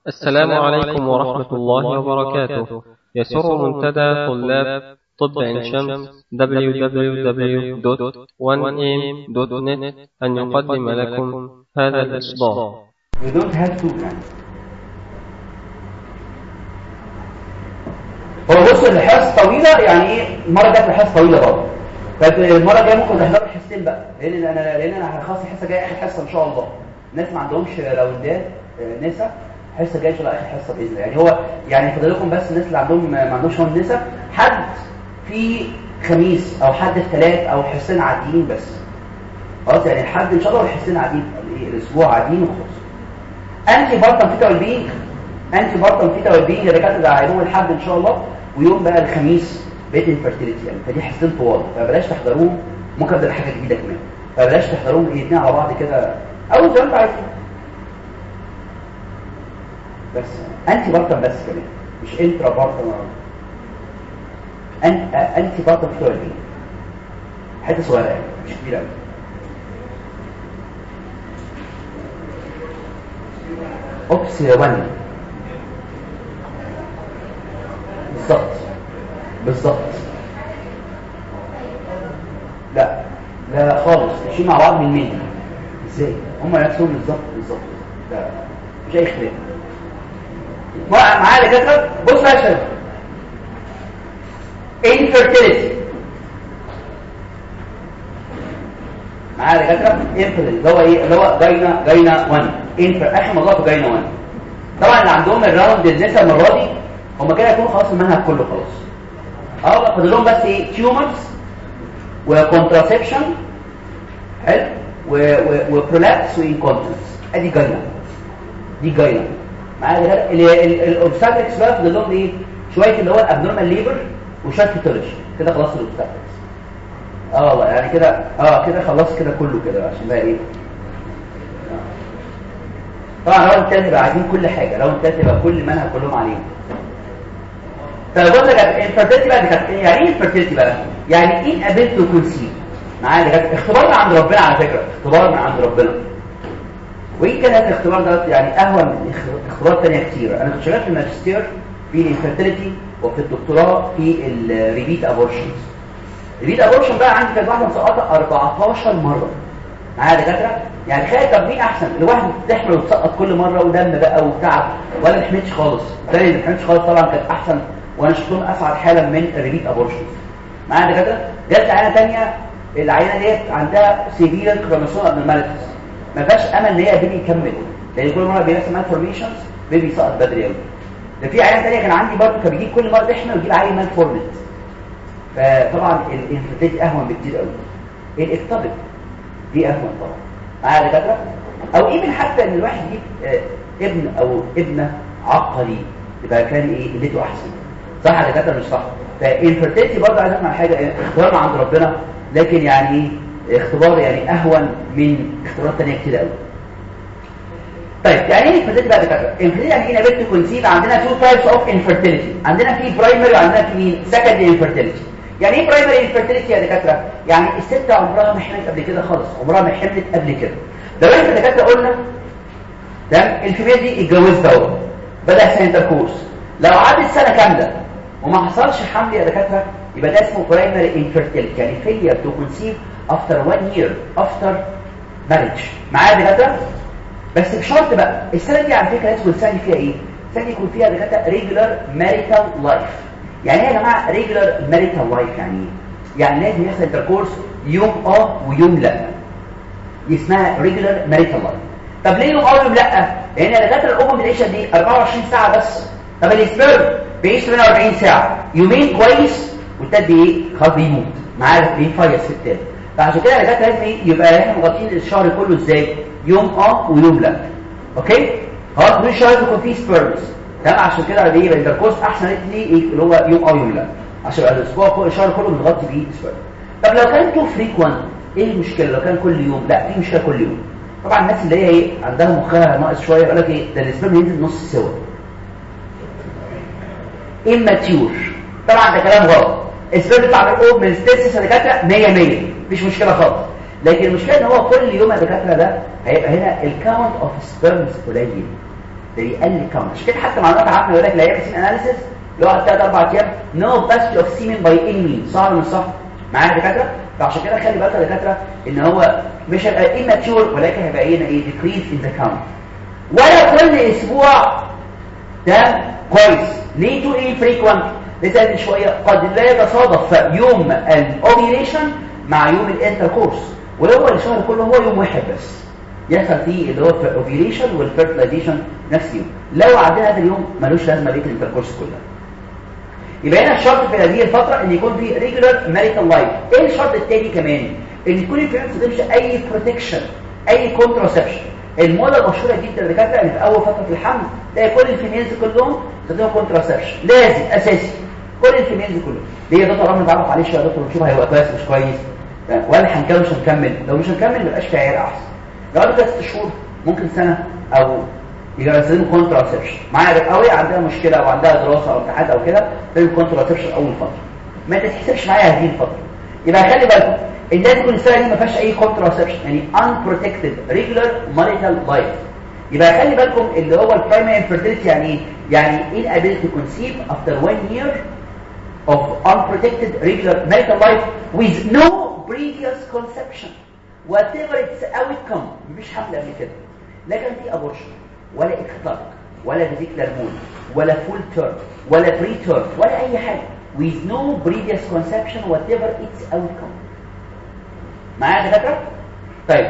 السلام عليكم ورحمة الله وبركاته يسر منتدى طلاب طب عين شمس www.1am.net أن يقدم لكم هذا الإصدار You don't have to plan. هو بص الحصص طويلة يعني ايه المرة جت الحصص طويلة برضه فالمرة الجاية ممكن تحضروا الحصتين بقى لأن أنا لأن أنا هخلص الحصة الجاية آخر حصة إن شاء الله الناس ما عندهمش راوندات آه، نسا الحصة الجاية إن شاء الله آخر حصة بإذن الله يعني هو يعني فاضل لكم بس الناس اللي عندهم ما عندهمش راوند نسا حد في خميس أو حد في ثلاث أو حصتين عاديين بس خلاص يعني الحد إن شاء الله والحصتين عاديين الأسبوع عاديين وخلاص انتي بارتم فيتا والبين انتي بارتم فيتا والبين اللي كانت يوم الاحد ان شاء الله ويوم بقى الخميس بيت انفرتيليتي يعني فدي حصتين طوال فبلاش تحضروهم ممكن ابدا حاجه جديده كمان فبلاش تحضروهم الاثنين على بعض كده او زي ما انتوا عايزين بس انتي بارتم بس كمان مش انترا بارتم انت انتي بارتم فيتا والبين حته صغيره يعني مش كبيره قوي اوبسيوان بالظبط بالظبط لا لا خالص ماشيين مع بعض من مين ازاي هم نفسهم بالظبط بالظبط لا مش اي اختلاف معايا دكاتره بصوا يا شباب infertility معايا دكاتره infertility اللي هو ايه اللي هو جاينا جاينا 1 انفر اخر موضوع في جاينا 1 طبعا اللي عندهم الراوند النسا المره دي هم كده يكونوا خلاص المنهج كله خلاص اه فاضل لهم بس ايه تيومرز وكونتراسبشن حلو وبرولابس وانكونتنس ادي جاينا دي جاينا معايا الاوبستاتريكس بقى فاضل لهم ايه شويه اللي هو الابنورمال ليبر وشويه فيتولوجي كده خلاص الاوبستاتريكس اه والله يعني كده اه كده خلاص كده كله كده عشان بقى ايه طبعا راوند الثالث يبقى عايزين كل حاجه راوند الثالث يبقى كل منهج كلهم عليهم فبقول لك الفرتيلتي بقى دي كانت يعني ايه الفرتيلتي بقى يعني ايه قابلت تو كونسيف معايا ده كانت اختبار من عند ربنا على فكره اختبار من عند ربنا وان كان هذا الاختبار ده يعني اهون من اختبارات ثانيه كتير انا كنت شغال في الماجستير في الانفرتيلتي وفي الدكتوراه في الريبيت ابورشنز الريبيت ابورشن بقى عندي كانت واحده مسقطه 14 مره معايا دكاتره يعني تخيل طب مين احسن الواحد تحمل وتسقط كل مره ودم بقى وتعب ولا ما حملتش خالص الثاني اللي ما حملتش خالص طبعا كانت احسن وانا شفتهم اسعد حالا من الريبيت ابورشن معايا دكاتره جت عينه ثانيه العينه ديت عندها سيفير كروموسوم ابنورماليتيز ما فيهاش امل ان هي بيبي يكمل لان كل مره بيحصل مالفورميشنز بيبي يسقط بدري قوي ده في عينه ثانيه كان عندي برضه كان بيجيب كل مره تحمل ويجيب عيل مالفورمت فطبعا الانفيرتيلتي اهون بكتير قوي الاكتوبيك دي اهون طبعا معايا دكاتره او ايه من حتى ان الواحد يجيب آه ابن او ابنه عقلي يبقى كان ايه قلته احسن صح يا دكاتره مش صح فالانفيرتيلتي برضه عايز اسمع حاجه اختبار عند ربنا لكن يعني ايه اختبار يعني اهون من اختبارات ثانيه كتير قوي طيب يعني ايه انفيرتيلتي بقى دكاتره انفيرتيلتي يعني ايه نبت كونسيف عندنا تو تايبس اوف انفيرتيلتي عندنا في برايمري وعندنا في مين سكندري انفيرتيلتي يعني ايه برايمري انفيرتيلتي يا دكاتره يعني الست عمرها ما حملت قبل كده خالص عمرها ما حملت قبل كده لو احنا دكاتره قلنا تمام الفيميل دي اتجوزت اهو بدا سنه كورس لو عدت سنه كامله وما حصلش حمل يا دكاتره يبقى ده اسمه برايمري انفيرتيلتي يعني failure to conceive after one year after marriage معايا دكاتره بس بشرط بقى السنه دي على فكره لازم تكون سنه فيها ايه سنه يكون فيها دكاتره regular marital life يعني ايه يا جماعه ريجولار ماريتال لايف يعني ايه يعني لازم يحصل انتركورس يوم اه ويوم لا دي اسمها ريجولار ماريتال لايف طب ليه يوم اه ويوم لا لان الدكاتره الام بتعيش قد ايه 24 ساعه بس طب السبيرم بيعيش 48 ساعه يومين كويس والتالت ايه خلاص بيموت معاه بيفيص في التالت فعشان كده الدكاتره لازم ايه يبقى احنا مغطين الشهر كله ازاي يوم اه ويوم لا اوكي خلاص طول الشهر يكون فيه سبيرمز تمام عشان كده دي يبقى الانتركورس احسن ليه اللي هو يوم او يوم لا عشان يبقى الاسبوع كل الشهر كله متغطي بيه اسبوع طب لو كان تو فريكوانت ايه المشكله لو كان كل يوم لا في مشكله كل يوم طبعا الناس اللي هي ايه عندها مخها ناقص شويه يقول لك ايه ده الاسبوع ينزل نص سوا اماتيور طبعا ده كلام غلط الاسبوع بيطلع من الاوب من الستيسس دكاتره 100 100 مفيش مشكله خالص لكن المشكله ان هو كل يوم يا دكاتره ده هيبقى هنا الكاونت اوف سبيرمز قليل ده بيقلل كاونت عشان كده حتى معلومات عامه يقول لك لا يعمل سين اناليسيس اللي هو 3 4 ايام نو باست اوف سيمين باي اني مين صح ولا مش صح معايا يا دكاتره فعشان كده خلي بالك يا دكاتره ان هو مش هيبقى ايماتشور ولكن هيبقى ايه ايه ديكريز ان ذا كاونت ولا كل اسبوع ده كويس ليه تو ايه فريكوينت لسه شويه قد لا يتصادف يوم الاوفيليشن مع يوم الانتركورس ولو الشهر كله هو يوم واحد بس يحصل فيه اللي هو الاوفيليشن والفيرتلايزيشن نفس يوم لو عدينا هذا اليوم ملوش لازمه بقيه الانتركورس كلها يبقى هنا الشرط في هذه الفتره ان يكون في ريجولار ماريتال لايف ايه الشرط الثاني كمان ان يكون الفيميل ما تستخدمش اي بروتكشن اي كونتراسبشن الموضه المشهوره جدا للدكاتره ان في اول فتره الحمل تلاقي كل الفيميلز كلهم بيستخدموا كونتراسبشن لازم اساسي كل الفيميلز كلهم ليه يا دكتور رامي بعرف معلش يا دكتور نشوف هيبقى كويس مش كويس ولا هنكمل مش هنكمل لو مش هنكمل ما يبقاش في عيال احسن لو قعدوا ثلاث شهور ممكن سنه او يستخدموا كونتراسبشن معايا قوي عندها مشكله او عندها دراسه او امتحان او كده لازم كونتراسبشن اول فتره ما تتحسبش معايا هذه الفتره يبقى خلي بالكم الناس تكون السنه دي ما فيهاش اي كونتراسبشن يعني unprotected regular marital life يبقى خلي بالكم اللي هو البرايمري infertility يعني ايه يعني inability to conceive after one year of unprotected regular marital life with no previous conception whatever its outcome مش حمل قبل كده لا كان في ابورشن ولا اختلاق ولا فيزيكلر مول ولا فول تيرم ولا بري تيرم ولا اي حاجه with no previous conception whatever its outcome معايا يا دكاتره طيب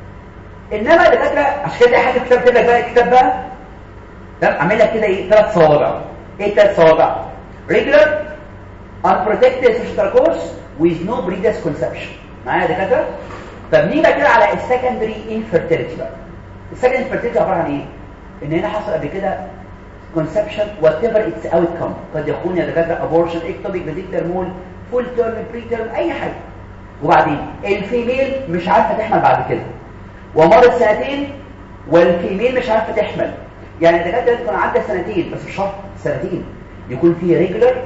انما دكاتره عشان كده حاجه كتاب كده بقى كتاب بقى تمام اعمل لك كده ايه ثلاث صوابع ايه ثلاث صوابع regular unprotected sexual course with no previous conception معايا يا دكاتره طب نيجي بقى كده على السكندري انفيرتيليتي بقى السكندري انفيرتيليتي عباره عن ايه ان هنا حصل قبل كده conception whatever its outcome قد يكون يا دكاتره abortion ectopic vesicular mole full term pre term اي حاجه وبعدين الفيميل مش عارفه تحمل بعد كده ومرت سنتين والفيميل مش عارفه تحمل يعني الدكاتره تكون عدى سنتين بس مش شرط سنتين يكون في ريجولار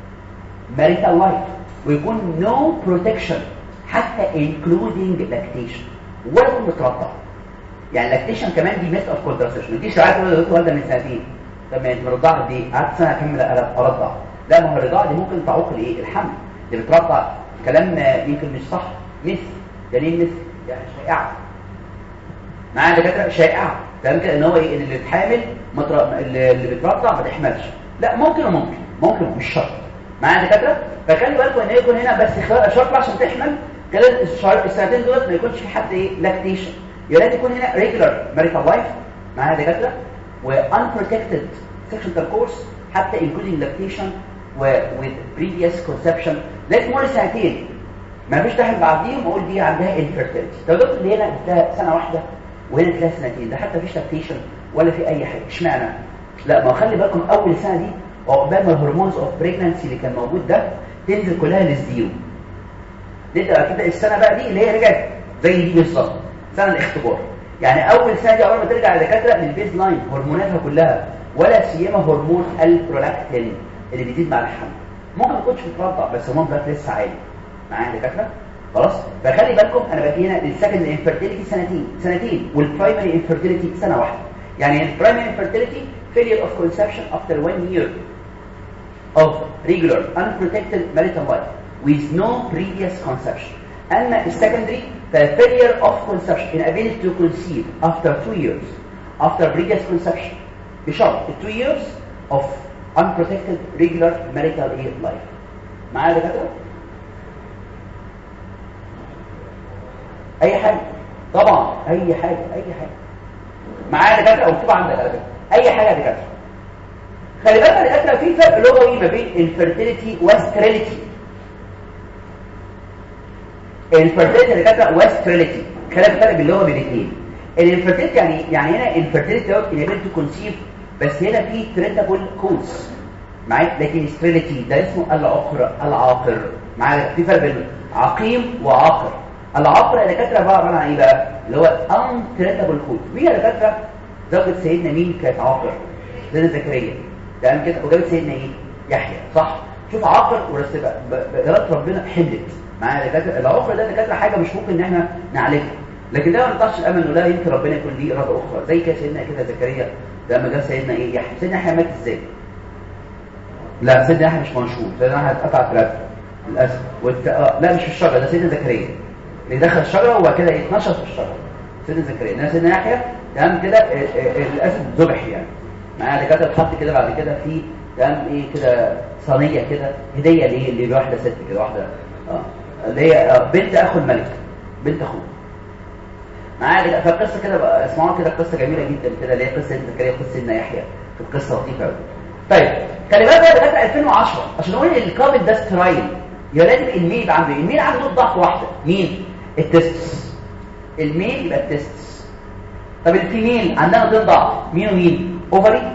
marital life ويكون no protection حتى including lactation ولا يكون مترضع يعني لاكتيشن كمان دي ميث اوف كونتراسيشن ما تجيش تعالى تقول والده من سنتين طب ما انت مرضعه قد ايه قعدت سنه اكمل ارضع لا ما هو الرضاعه دي ممكن تعوق الايه الحمل اللي بترضع كلام يمكن مش صح مثل دليل مثل يعني شائعه معايا دكاتره شائعه تمام كده ان هو ايه اللي بتحامل مطر... اللي بترضع ما تحملش لا ممكن وممكن ممكن مش شرط معايا دكاتره فخلي بالكم ان يكون هنا بس شرط عشان تحمل خلال السنتين دول ما يكونش في حد ايه لاكتيشن يبقى لازم يكون هنا regular marital life معاها دكاتره و unprotected sexual intercourse حتى including lactation و with previous conception لازم تمر سنتين ما فيش داخل بعديهم واقول دي عندها infertility لو دكتور اللي هنا ده سنه واحده وهنا تلاقي سنتين ده حتى مفيش lactation ولا في اي حاجه اشمعنى لا ما خلي بالكم اول سنه دي عقبال ما الهرمونز اوف بريجنانسي اللي كان موجود ده تنزل كلها للزيرو نبدا كده السنه بقى دي اللي هي رجعت زي دي بالظبط سنه الاختبار يعني اول سنه دي اول ما ترجع للدكاتره للبيز لاين هرموناتها كلها ولا سيما هرمون البرولاكتين اللي بيزيد مع الحمل ممكن ما تكونش بترضع بس هرمون بقى لسه عالي معايا دكاتره خلاص فخلي بالكم انا باجي هنا للسكند انفيرتيليتي سنتين سنتين والبرايمري انفيرتيليتي سنه واحده يعني البرايمري انفيرتيليتي failure of conception after one year of regular unprotected marital life with no previous conception أما السكندري failure of conception inability to conceive after two years after previous conception بشرط two years of unprotected regular marital life معايا دكاتره اي حاجه طبعا اي حاجه اي حاجه معايا دكاتره او مكتوب عندك على فكره اي حاجه يا دكاتره خلي بالك يا دكاتره في فرق لغوي ما بين infertility وستريليتي الانفيرتيليتي يا دكاتره وستريليتي خلي بالك بين اللغه بين الاثنين الانفيرتيليتي يعني يعني هنا انفيرتيليتي دوت انابيلتي كونسيف بس هنا في تريتابل كوز معايا لكن ستريليتي ده اسمه العقر العاقر معايا في فرق بين عقيم وعاقر العقر يا دكاتره بقى عباره عن ايه بقى اللي هو ان تريتابل كوز مين يا دكاتره زوجة سيدنا مين كانت عاقر سيدنا زكريا تمام كده وجابت سيدنا ايه يحيى صح شوف عاقر ورس بقى بإرادة ربنا حملت معايا دكاتره العقر ده دكاتره حاجه مش ممكن ان احنا نعالجها لكن ده ما نقطعش الامل انه لا يمكن ربنا يكون ليه اراده اخرى زي كده سيدنا كده زكريا ده لما جه سيدنا ايه يحيى سيدنا يحيى مات ازاي لا سيدنا يحيى مش منشور سيدنا يحيى اتقطع في رقبته للاسف والت... آه لا مش في الشجره ده سيدنا زكريا اللي دخل الشجره وبعد كده اتنشط في الشجره سيدنا زكريا انما سيدنا يحيى تمام كده آه، آه، للاسف ذبح يعني معايا دكاتره اتحط كده بعد كده في تمام ايه كده صينيه كده هديه ليه لواحده ست كده واحده اه اللي هي آه، بنت اخو الملك بنت اخوه معايا كده فالقصه كده بقى اسمعوها كده قصه جميله جدا كده اللي هي قصه سيدنا زكريا وقصه سيدنا يحيى في القصه لطيفه قوي طيب خلي بالك بقى لغايه 2010 عشان نقول الكابل ده سترايل يبقى لازم الميل يبقى عنده الميل عنده ضغط واحده مين التستس الميل يبقى التستس طب الفيميل عندنا ضد ضعف مين ومين اوفري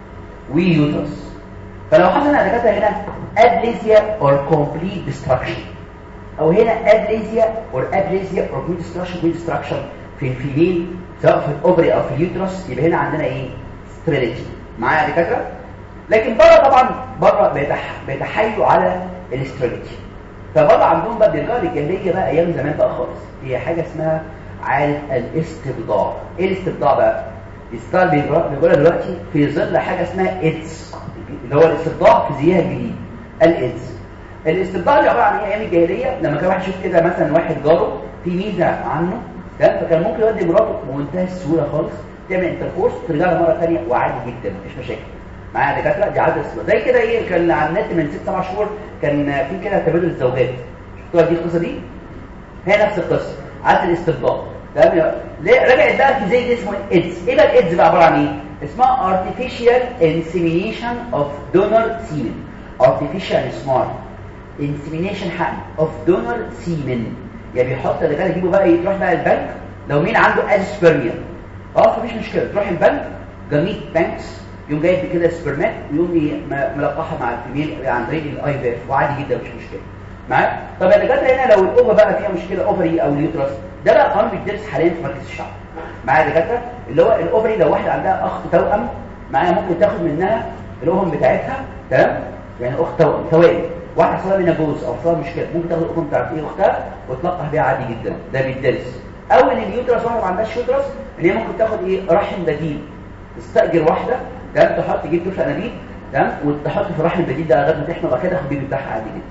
ويوترس فلو حصل على دكاتره هنا ابليزيا اور كومبليت ديستراكشن او هنا ابليزيا اور ابليزيا اور كومبليت ديستراكشن كومبليت ديستراكشن في الفيميل سواء في الاوفري او في اليوترس يبقى هنا عندنا ايه ستريليتي معايا يا دكاتره لكن بره طبعا بره بيتح... بيتحايلوا على الاستراتيجي فبره عندهم بقى بيرجعوا للجاهليه بقى ايام زمان بقى خالص هي حاجه اسمها عاده الاستبضاع ايه الاستبضاع بقى الاستبضاع اللي بيقولها دلوقتي في ظل حاجه اسمها ايدز اللي هو الاستبضاع في زيها الجديد الايدز الاستبضاع اللي عباره عن ايه ايام الجاهليه لما كان واحد يشوف كده مثلا واحد جاره في ميزه عنه تمام فكان ممكن يودي مراته بمنتهى السهوله خالص تعمل انتركورس ترجع له مره ثانيه وعادي جدا مفيش مشاكل معايا دكاتره دي عاده الصبر زي كده ايه كان على النت من 6 7 شهور كان في كده تبادل الزوجات شفتوها دي القصه دي هي نفس القصه عاده الاستبضاء تمام ليه رجعت بقى في زي اسمه الايدز ايه بقى الايدز بقى عباره عن ايه اسمها artificial insemination of donor semen artificial smart insemination حقن of donor semen يعني بيحط اللي كده يجيبوا بقى تروح بقى البنك لو مين عنده اسبرميا اه مفيش مشكله تروح البنك جميع بانكس يقوم جايب كده سبرمات ويقوم ملقحها مع الفيميل عن طريق الاي في اف وعادي جدا مش مشكله معاك طب الدكاتره هنا لو الاوفا بقى فيها مشكله اوفري او اليوترس ده بقى قانون بيدرس حاليا في مركز الشعب معايا دكاتره اللي هو الاوفري لو واحده عندها اخت توأم معايا ممكن تاخد منها الاوفم بتاعتها تمام يعني اخت توأم توائم واحده حصلها منها جوز او حصلها مشكله ممكن تاخد الاوفم بتاعت ايه اختها وتلقح بيها عادي جدا ده بيدرس او ان اليوترس واحده ما عندهاش يوترس ان هي ممكن تاخد ايه رحم بديل تستاجر واحده تمام تحط تجيب طفل انابيب تمام وتحط في الرحم البديل ده لغايه ما تحمل وبعد كده البيبي بتاعها عادي جدا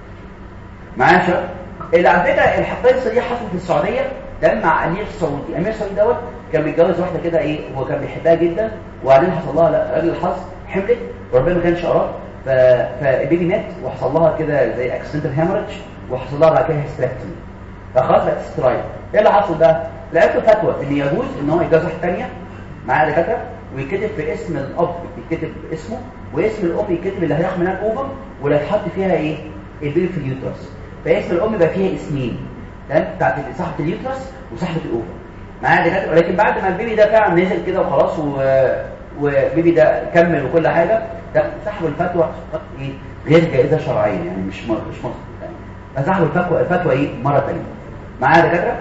معايا شباب اللي على فكره الحقيقه دي حصلت في السعوديه ده مع امير السعودي امير السعودي دوت كان بيتجوز واحده كده ايه هو كان بيحبها جدا وبعدين حصل لها راجل الحظ حملت وربنا ما كانش اراد ف... فالبيبي مات وحصل لها كده زي اكسنتال هيموريدج وحصل لها بعد كده هيستريكتومي فخلاص بقت سترايل ايه اللي حصل بقى لقيت فتوى ان يجوز ان هو يتجوز واحده ثانيه معايا دكاتره ويكتب في اسم الاب يكتب اسمه واسم الام يكتب اللي هياخد منها الاوفر واللي هيتحط فيها ايه البيبي في اليوترس فاسم الام يبقى فيها اسمين تمام بتاعت صاحبه اليوترس وصاحبه الاوفر معايا دكاتره ولكن بعد ما البيبي ده فعلا نزل كده وخلاص و... والبيبي ده كمل وكل حاجه ده سحبوا الفتوى ايه غير جائزه شرعيا يعني مش مر... مش مصر يعني فسحبوا الفتوى الفتوى ايه مره ثانيه معايا دكاتره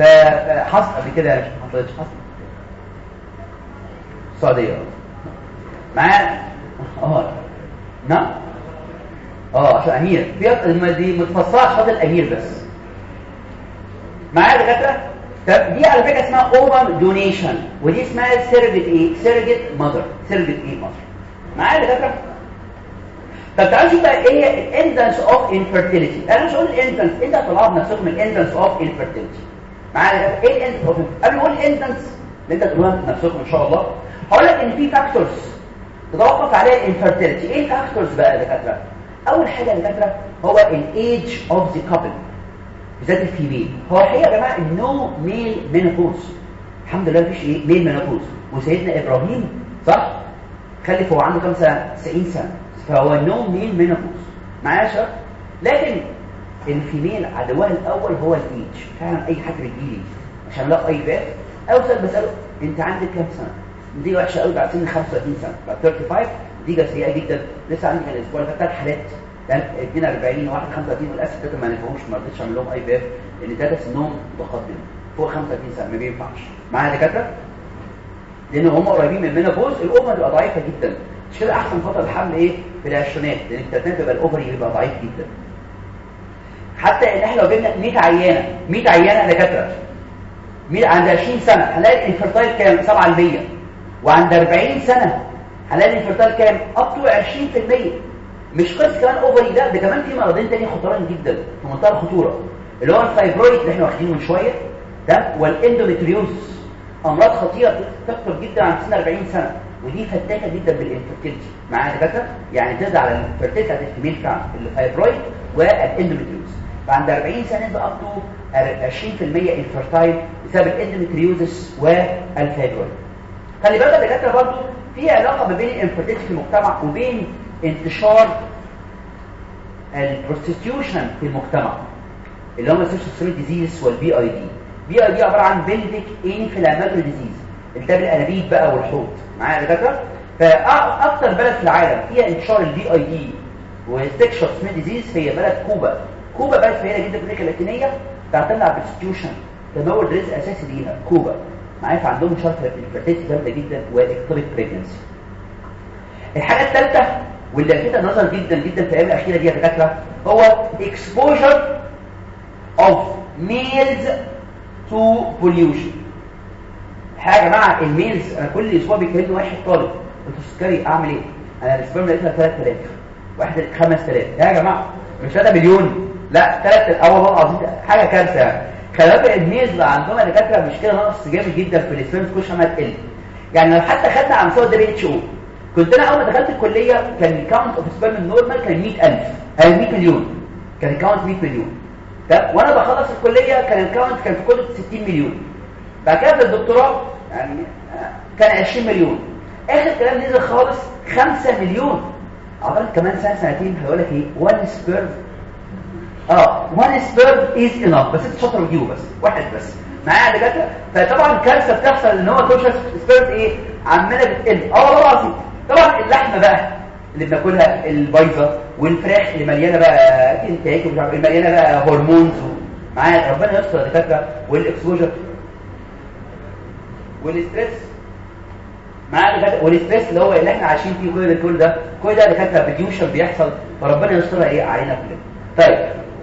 فحصل قبل كده ما حصلتش حصل السعوديه معايا اه نعم اه عشان امير في دي متفصله عشان خاطر الامير بس معايا دكاتره طب دي على فكره اسمها اوفر دونيشن ودي اسمها سيرجت ايه سيرجت ماذر سيرجت ايه ماذر معايا دكاتره طب تعالوا نشوف بقى ايه هي الانفلنس اوف انفيرتيليتي انا مش هقول الانفلنس انت هتطلعوا بنفسكم الانفلنس اوف انفيرتيليتي معايا دكاتره ايه الانفلنس اوف قبل ما اقول الانفلنس اللي انت تقولوها بنفسكم ان شاء الله هقول لك ان في فاكتورز تتوقف عليها الانفيرتيليتي ايه الفاكتورز بقى يا دكاتره اول حاجه يا دكاتره هو الايدج اوف ذا كابل بالذات الفيميل هو الحقيقه يا جماعه النو ميل مينوبوز الحمد لله مفيش ايه ميل مينوبوز وسيدنا ابراهيم صح خلف هو عنده كام سنه 90 سنه فهو نو ميل مينوبوز معايا يا شباب لكن الفيميل عدوها الاول هو الايدج فعلا اي حد بيجيلي عشان لا اي باب اول سؤال بساله انت عندك كام سنه دي وحشه قوي بعد سن 35 سنه بعد 35 دي سيئه جدا لسه عندي كان الاسبوع اللي فات ثلاث حالات كان 42 وواحد 35 وللاسف ده ما نفعوش ما رضيتش اعمل لهم اي بي اف لان ده سنهم متقدم فوق 35 سنه ما بينفعش معايا دكاتره لان هم قريبين من المينوبوز الاوفر بيبقى ضعيفه جدا مش كده احسن فتره الحمل ايه في العشرينات لان الثلاثينات بيبقى الاوفر بيبقى ضعيف جدا حتى ان احنا لو جبنا 100 عيانه 100 عيانه دكاتره 100 عند 20 سنه هنلاقي الانفرتايل كام 7 ل 100 وعند 40 سنه هنلاقي الانفرتال كام اب تو 20% مش قصه كمان اوفري لا ده كمان في مرضين تاني خطرين جدا في منتهى الخطوره اللي هو الفايبرويد اللي احنا واخدينه من شويه ده والاندوميتريوز امراض خطيره تكثر جدا عند سن 40 سنه ودي فتاكه جدا بالانفرتيلتي معايا دكاتره يعني تقضي على الانفرتيلتي بتاعت الفيميل بتاع الفايبرويد والاندوميتريوز فعند 40 سنه يبقى اب تو 20% انفرتايل بسبب الاندوميتريوزس والفايبرويد خلي بالك يا دكاتره برضه في علاقه ما بين الانفرتيلتي في المجتمع وبين انتشار البروستيتيوشن في المجتمع اللي هم السيستم ديزيز والبي اي دي بي اي دي عباره عن بلدك انفلاماتوري ديزيز التهاب الانابيب بقى والحوض معايا يا دكاتره فاكثر بلد في العالم فيها انتشار البي اي دي والسكشوال سميث ديزيز هي بلد كوبا كوبا بلد فقيره جدا في امريكا اللاتينيه تعتمد على البروستيوشن تمول رزق اساسي ليها كوبا معايا فعندهم شرط الفيرتيلتي جامده جدا واكتوبيك بريجنسي الحاجه الثالثه واللي لفتت النظر جدا جدا في الايام الاخيره دي يا دكاتره هو exposure of males to pollution حاجه يا جماعه الميلز انا كل اسبوع بيكلمني واحد طالب قلت له سكري اعمل ايه انا الاسبوع لقيتها 3000 واحد 5000 يا جماعه مش 3 مليون لا 3 اه والله العظيم حاجه كارثه يعني خلي بالك الميلز اللي عندهم دكاتره مش كده نقص جامد جدا في السبيرم تخش عمال تقل يعني لو حتى خدنا على مستوى الدبليو اتش او كنت انا اول ما دخلت الكليه كان الكاونت اوف سبيرم النورمال كان 100000 او 100 مليون كان الكاونت 100 مليون طب وانا بخلص الكليه كان الكاونت كان في كل 60 مليون بعد كده في الدكتوراه يعني كان 20 مليون اخر كلام نزل خالص 5 مليون عقبال كمان سنه سنتين هيقول لك ايه 1 سبيرم اه 1 سبيرم از انف بس انت شاطر وتجيبه بس واحد بس معايا دكاتره فطبعا الكارثه بتحصل ان هو كل سبيرم ايه عماله بتقل اه والله العظيم طبعا اللحمه بقى اللي بناكلها البيضه والفراخ اللي مليانه بقى انتاج ومش عارف مليانه بقى هرمونز معايا ربنا يستر يا دكاتره والاكسبوجر والستريس معايا دكاتره والستريس اللي هو اللي احنا عايشين فيه كل ده كل ده كل ده دكاتره بديوشن بيحصل فربنا يسترها ايه علينا كلنا طيب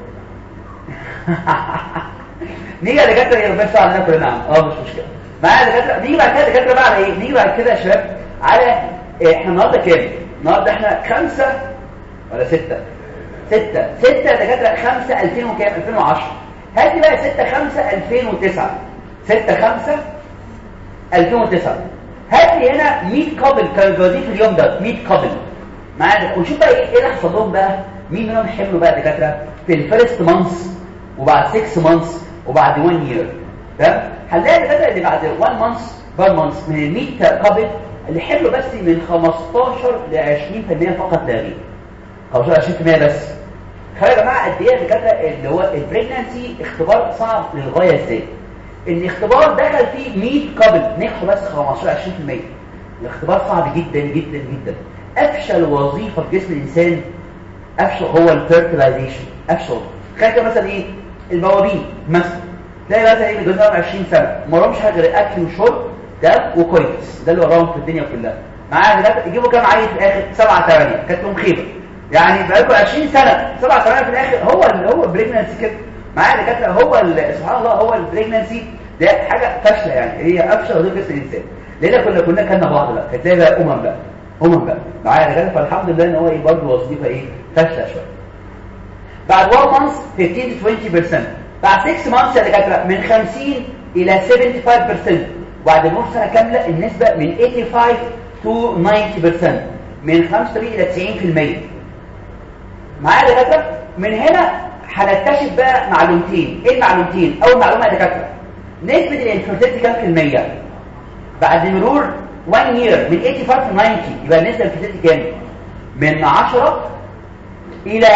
نيجي يا دكاتره يا ربنا علينا كلنا اه مش مشكله معايا دكاتره نيجي بعد كده دكاتره بقى على ايه نيجي بعد كده يا شباب على إيه احنا النهارده كام النهارده احنا خمسة ولا ستة ستة ستة دكاتره خمسة 2000 وكام 2010 هات لي بقى 6 5 2009 6 5 2009 هات لي هنا 100 كابل كانوا متجوزين في اليوم ده 100 كابل معايا ونشوف بقى ايه اللي حصل لهم بقى مين منهم حملوا بقى دكاتره في الفيرست مانث وبعد 6 مانث وبعد 1 يير تمام هنلاقي الدكاتره اللي بعد 1 مانث بار مانث من ال 100 كابل اللي حملوا بس من 15 ل 20% فقط لا غير 15 20% بس خلي يا جماعه قد ايه الدكاتره اللي هو البريجنانسي اختبار صعب للغايه ازاي الاختبار دخل فيه 100 كابل نجحوا بس 15 20% الاختبار صعب جدا جدا جدا افشل وظيفه في جسم الانسان افشل هو الفيرتلايزيشن افشل خلي مثلا ايه البوابين مثلا تلاقي مثلا ايه متجوزين 20 سنه ما وراهمش حاجه غير اكل وشرب ده وكويس ده اللي وراهم في الدنيا كلها معايا دلوقتي يجيبوا كام عيل في الاخر 7 8 كانت لهم خيبه يعني بقى لكم 20 سنه 7 8 في الاخر هو اللي هو بريجنانسي كده معايا دكاتره هو سبحان الله هو البريجنانسي ده حاجه فاشله يعني هي افشل وظيفه جسم الانسان لان كنا كنا كنا بعض بقى هتلاقي بقى امم بقى امم بقى معايا دكاتره فالحمد لله ان هو ايه برضه وظيفه ايه فاشله شويه بعد 1 مانث 15 to 20% بعد 6 مانثs يا دكاتره من 50 الى 75% وبعد نص سنه كامله النسبه من 85 to 90% من 85 الى 90% معايا يا دكاتره من هنا هنكتشف بقى معلومتين ايه المعلومتين اول معلومه يا دكاتره نسبه الانفيرتيلتي كام في الميه بعد مرور 1 year من 85 to 90 يبقى النسبه الانفيرتيلتي كام من 10 الى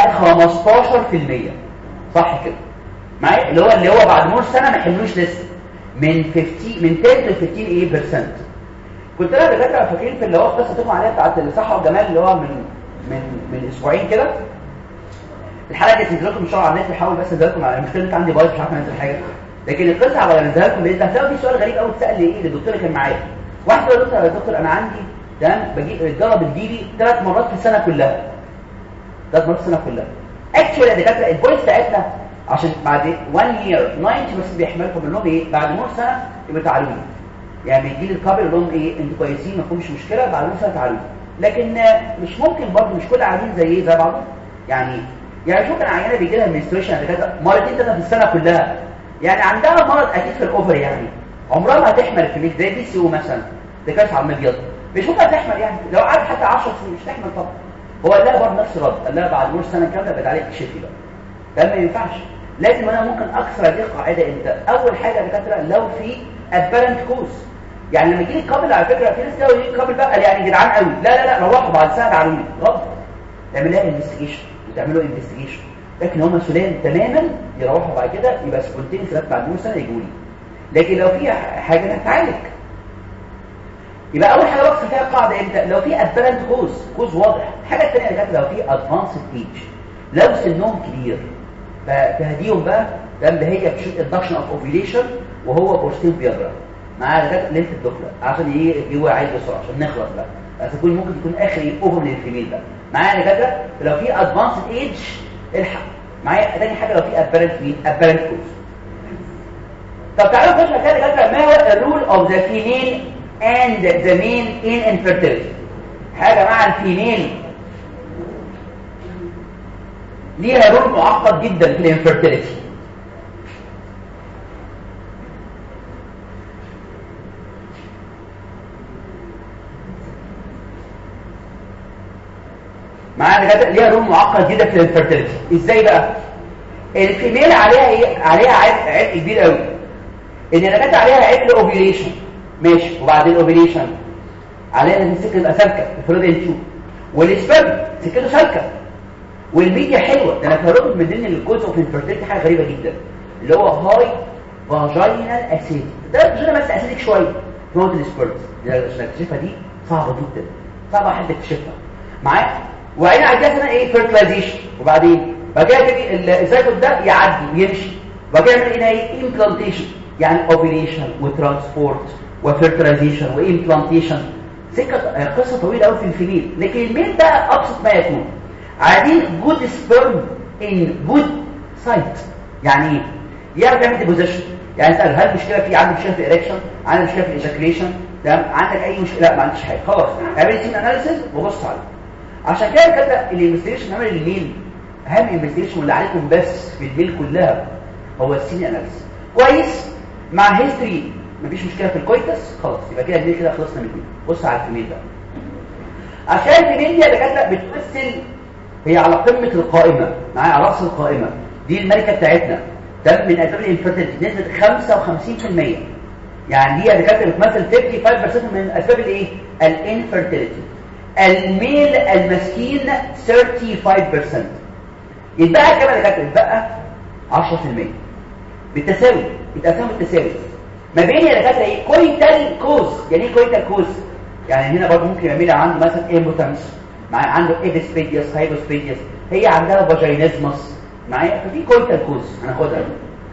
15% صح كده معايا اللي هو اللي هو بعد مرور سنه ما حملوش لسه من 50 من 10 ل 15 ايه برسنت كنت انا دكاتره فاكرين في اللي هو القصه تقوم عليها بتاعت الصحه والجمال اللي هو من من من اسبوعين كده الحلقه دي تنزل لكم ان شاء الله على النت بحاول بس انزل لكم على المشكله اللي عندي بايظ مش عارف انزل حاجه لكن القصه على انزلها لكم باذن الله في سؤال غريب قوي اتسال لي ايه للدكتور اللي كان معايا واحد قال له يا دكتور انا عندي تمام بجي الجرب بتجيلي ثلاث مرات في السنه كلها ثلاث مرات في السنه كلها اكشولي يا دكاتره البوينت بتاعتنا عشان بعد 1 year 90 بس بيحملكم منهم ايه بعد نص سنه يبقى تعالوا يعني بيجي لي الكابل يقول لهم ايه انتوا كويسين ما فيهمش مشكله بعد نص سنه تعالوا لكن مش ممكن برضه مش كل عيانين زي ايه زي بعضهم يعني يعني شوف انا عيانه بيجي لها منستريشن مرتين ثلاثه في السنه كلها يعني عندها مرض اكيد في الاوفر يعني عمرها ما هتحمل في ميك زي دي سي او مثلا ده كاس على المبيض بيشوفها تحمل يعني لو قعدت حتى 10 سنين مش تحمل طبعا هو قال لها برضه نفس الرد قال لها بعد نص سنه كامله بقت عليك تشفي بقى ده ما ينفعش لازم انا ممكن اكسر هذه القاعده امتى اول حاجه يا دكاتره لو في ابيرنت كوز يعني لما يجي لي كابل على فكره في ناس كده يجي كابل بقى قال يعني جدعان قوي لا لا لا روحوا بعد ساعه تعالوا لي غلط تعمل لها انفستيجيشن وتعملوا انفستيجيشن لكن هم مسؤولين تماما يروحوا بعد كده يبقى سبونتينيوس بعد نص سنه يجوا لي لكن لو في حاجه هتعالج يبقى اول حاجه بقى فيها قاعده امتى لو في ابيرنت كوز كوز واضح الحاجه الثانيه اللي لو في ادفانسد ايج لو سنهم كبير فتهديهم بقى ده اللي هي بشوت اندكشن اوف اوفيليشن وهو بورستين بيضرب معاه لغايه ليله الدخله عشان ايه هو عايز بسرعه عشان نخلص بقى بس يكون ممكن تكون اخر اوفر من الفيميل بقى معايا دكاتره لو في ادفانسد ايج الحق معايا تاني حاجه لو في ابيرنت مين ابيرنت كوز طب تعالوا نخش كده دكاتره ما هو الرول اوف ذا فيميل and the male in infertility حاجة مع الفيميل ليها رول معقد جدا في الانفرتيليتي معانا كده ليها رول معقد جدا في الانفرتيليتي ازاي بقى الفيميل عليها ايه عليها عبء عبء كبير قوي ان انا جت عليها عبء اوفيليشن ماشي وبعدين اوبريشن علينا ان السكه تبقى سالكه الفلويد تشوف والسبرم سكته سالكه والميديا حلوه ده انا كررت من ضمن الكوز اوف انفيرتيلتي حاجه غريبه جدا اللي هو هاي فاجينال اسيد ده فاجينا بس اسيدك شويه نقطه السبرم عشان اكتشفها دي صعبه جدا صعبه حد يكتشفها معايا وبعدين عندها سنه ايه فيرتلايزيشن وبعدين بعد كده تيجي الزيكوت ده يعدي ويمشي وبعد كده يعمل ايه امبلانتيشن يعني اوبريشن وترانسبورت وفيرتلايزيشن وامبلانتيشن سكه قصه طويله قوي في الفيميل لكن الميل ده ابسط ما يكون عايزين جود سبيرم ان جود سايت يعني ايه يعرف يعمل ديبوزيشن يعني اسال هل المشكله في عندك مشكله في الاريكشن عندك مشكله في الايجاكيوليشن تمام عندك اي مشكله لا ما عنديش حاجه خلاص اعمل سين اناليسيس وبص عليه عشان كده كده الانفستيجيشن عمل الميل اهم انفستيجيشن اللي عليكم بس في الميل كلها هو السين اناليسيس كويس مع هيستوري مفيش مشكله في الكويتس خلاص يبقى كده الميل كده خلصنا من الميل بص على الفيميل بقى عشان الفيميل دي دكاتره بتمثل هي على قمه القائمه معايا على راس القائمه دي الملكه بتاعتنا ده من اسباب الانفيرتيلتي نسبه 55% يعني دي دكاتره بتمثل 55% من اسباب الايه الانفيرتيلتي الميل المسكين 35% يتبقى كام يا دكاتره يتبقى 10% بالتساوي بتقسموا بالتساوي ما بين يا دكاتره ايه كويتال كوز يعني ايه كويتال كوز يعني هنا برضه ممكن يعمل عنده مثلا امبوتنس مع عنده ايبسبيديوس هايبوسبيديوس هي عندها فاجينيزمس معايا ففي كويتال كوز هناخدها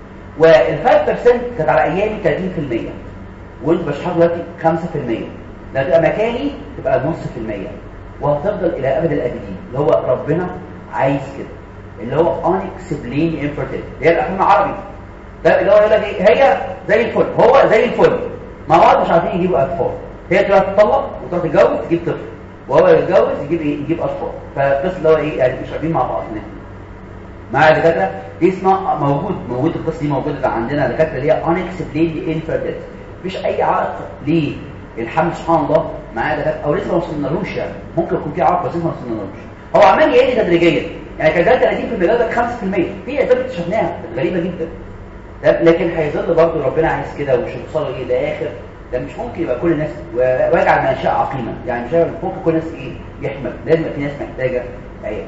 وال5% كانت على ايامي 30% وانت بشحن دلوقتي 5% لما تبقى مكاني تبقى نص في المية وهتفضل الى ابد الابدين اللي هو ربنا عايز كده اللي هو unexplained infertility اللي هي الاحلام العربي ده اللي هو يقول لك ايه هي زي الفل هو زي الفل مع بعض مش عارفين يجيبوا اطفال هي تروح تطلق وتروح تتجوز تجيب طفل وهو يتجوز يجيب ايه يجيب اطفال فالقصه اللي هو ايه يعني مش عارفين مع بعض هناك مع الدكاتره دي اسمها موجود موجود القصه دي موجوده عندنا دكاتره اللي هي unexplained infertility مفيش اي عائق ليه الحمد سبحان الله معايا دكاتره او لسه ما وصلنالوش يعني ممكن يكون في عائق بس لسه ما وصلنالوش هو عمال يقل تدريجيا يعني كان ده 30% ده 5% في اسباب اكتشفناها غريبه جدا لكن هيظل برضه ربنا عايز كده ومش هيوصلوا ايه لاخر ده مش ممكن يبقى كل الناس ويجعل ما يشاء عقيما يعني مش ممكن كل الناس ايه يحمل لازم يبقى في ناس محتاجه عيال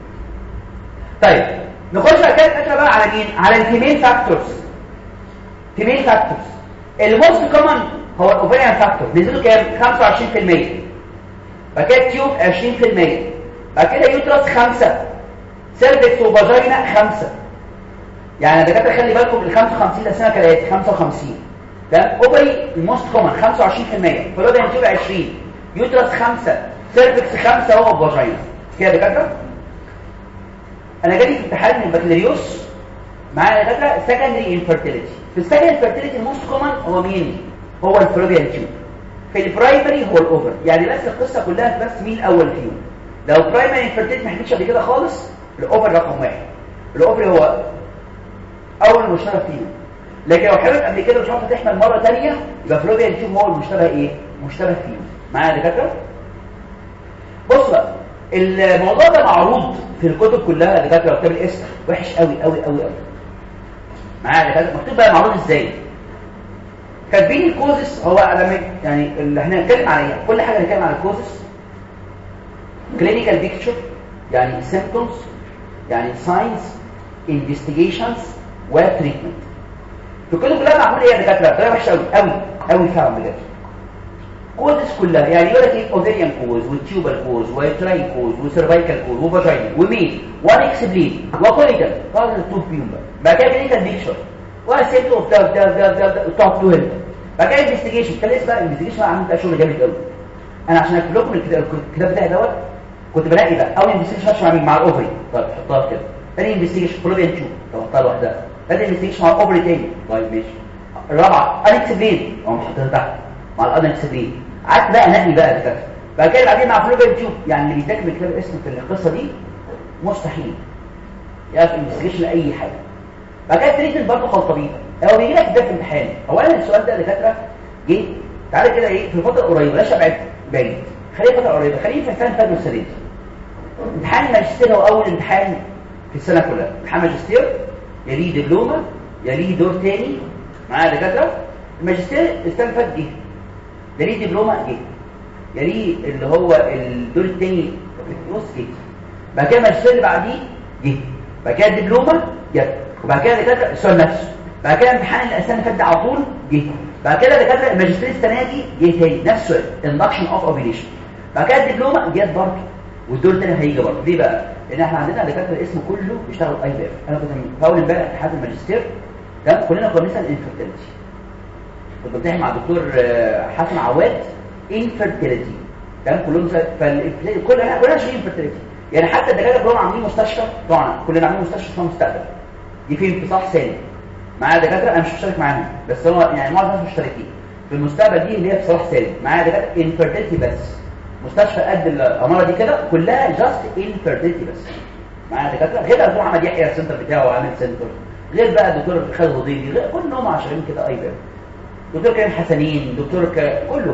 طيب نخش بقى كده بقى على مين على الفيميل فاكتورز فيميل فاكتورز الموست كومن هو الاوفريان فاكتور نزلوا كام 25% بعد كده تيوب 20% بعد كده يوترس 5 سيرفكس وفاجينا 5 يعني الدكاتره خلي بالكم ال 55 ده سنه كالاتي 55 ده اوبري الموست كومن 25% فلودا تيوب 20 يوترس 5 سيرفكس 5 هو فاجينا كده دكاتره انا جالي في امتحان من البكالوريوس معايا دكاتره سكندري انفيرتيليتي في السكندري انفيرتيليتي الموست كومن هو مين هو الفلوبيان تيوب في البرايمري هو الاوفر يعني بس القصه كلها بس مين الاول فيهم لو برايمري انفيرتيلتي ما حكيتش قبل كده خالص الاوفر رقم واحد الاوفر هو اول مشترك فيهم لكن لو حلت قبل كده مش عارفه تحمل مره ثانيه يبقى فلوبيان تيوب هو المشترك ايه مشترك فيهم معايا يا دكاتره بص بقى الموضوع ده معروض في الكتب كلها دكاتره كتاب الاسم وحش قوي قوي قوي قوي معايا يا دكاتره مكتوب بقى معروض ازاي كاتبين الكوزس هو لما يعني اللي احنا هنتكلم عليها كل حاجه هنتكلم على الكوزس كلينيكال بيكتشر يعني سيمبتومز يعني ساينز انفستيجيشنز وتريتمنت في الكتب كلها معمول ايه يا دكاتره طريقه وحشه قوي قوي قوي فعلا بجد كوزس كلها يعني يقول لك ايه اوفيريان كوز وتيوبال كوز وتراين كوز وسيرفايكال كوز وفاجينا ومين وان اكسبلين وكوليكال هذا التوب فيهم بقى بعد كده كلينيكال بيكتشر وسيبته وبتاع بتاع بتاع بتاع وتقعد تقول بعد كده انفستيجيشن كان لسه بقى انفستيجيشن عامل بقى شغل جامد قوي انا عشان اكتب لكم الكتاب بتاعي دوت كنت بلاقي بقى اول انفستيجيشن مع مين مع الاوفري طيب حطها كده ثاني انفستيجيشن فلوبيان تيوب طب حطها لوحدها ثالث انفستيجيشن مع الاوفري تاني طيب ماشي الرابعه انكسبلين اقوم حاططها تحت مع الانكسبلين قعدت بقى انقي بقى دكاتره بعد كده بعدين مع فلوبيان تيوب يعني اللي بيذاكر كتاب اسمه في القصه دي مستحيل يعرف انفستيجيشن لاي حاجه بعد كده تريتمنت برضه خلطبيطه هو بيجي لك ده في امتحان اولا السؤال ده دكاتره جه تعالى كده ايه في الفتره القريبه بلاش ابعد بعيد خليه فتره قريبه خليه في السنه فاتت السنه دي امتحان الماجستير هو اول امتحان في السنه كلها امتحان ماجستير يليه دبلومه يليه دور تاني معايا دكاتره الماجستير السنه اللي فاتت جه يليه دبلومه جه يليه اللي هو الدور الثاني في النص جه بعد كده الماجستير اللي بعديه جه بعد كده الدبلومه جت وبعد كده دكاتره السؤال نفسه بعد كده امتحان السنه اللي فاتت على طول جه بعد كده دكاتره الماجستير السنه دي جه تاني نفس السؤال اندكشن اوف اوبيليشن بعد كده الدبلومه جت برضه والدور الثاني هيجي برضه ليه بقى لان احنا عندنا دكاتره اسمه كله بيشتغل اي بي اف انا كنت في اول امبارح امتحان الماجستير تمام كلنا كنا بنسال انفيرتيلتي كنت بمتحن مع الدكتور حسن عواد انفيرتيلتي تمام كلهم فالانفيرتيلتي كل كلنا شايفين انفيرتيلتي يعني حتى الدكاتره كلهم عاملين مستشفى طبعا كلنا عاملين مستشفى اسمها مستقبل دي فين في صح سالم معايا دكاتره انا مش مشترك معاهم بس هو يعني معظم الناس مشتركين في المستقبل دي اللي هي في صلاح سالم معايا دكاتره انفيرتيلتي بس مستشفى قد الاماره دي كده كلها جاست انفيرتيلتي بس معايا دكاتره غير الدكتور محمد يحيى السنتر بتاعه عامل سنتر غير بقى الدكتور خالد غضيبي غير كلهم عشان كده اي باب دكتور كريم حسنين دكتور ك... كله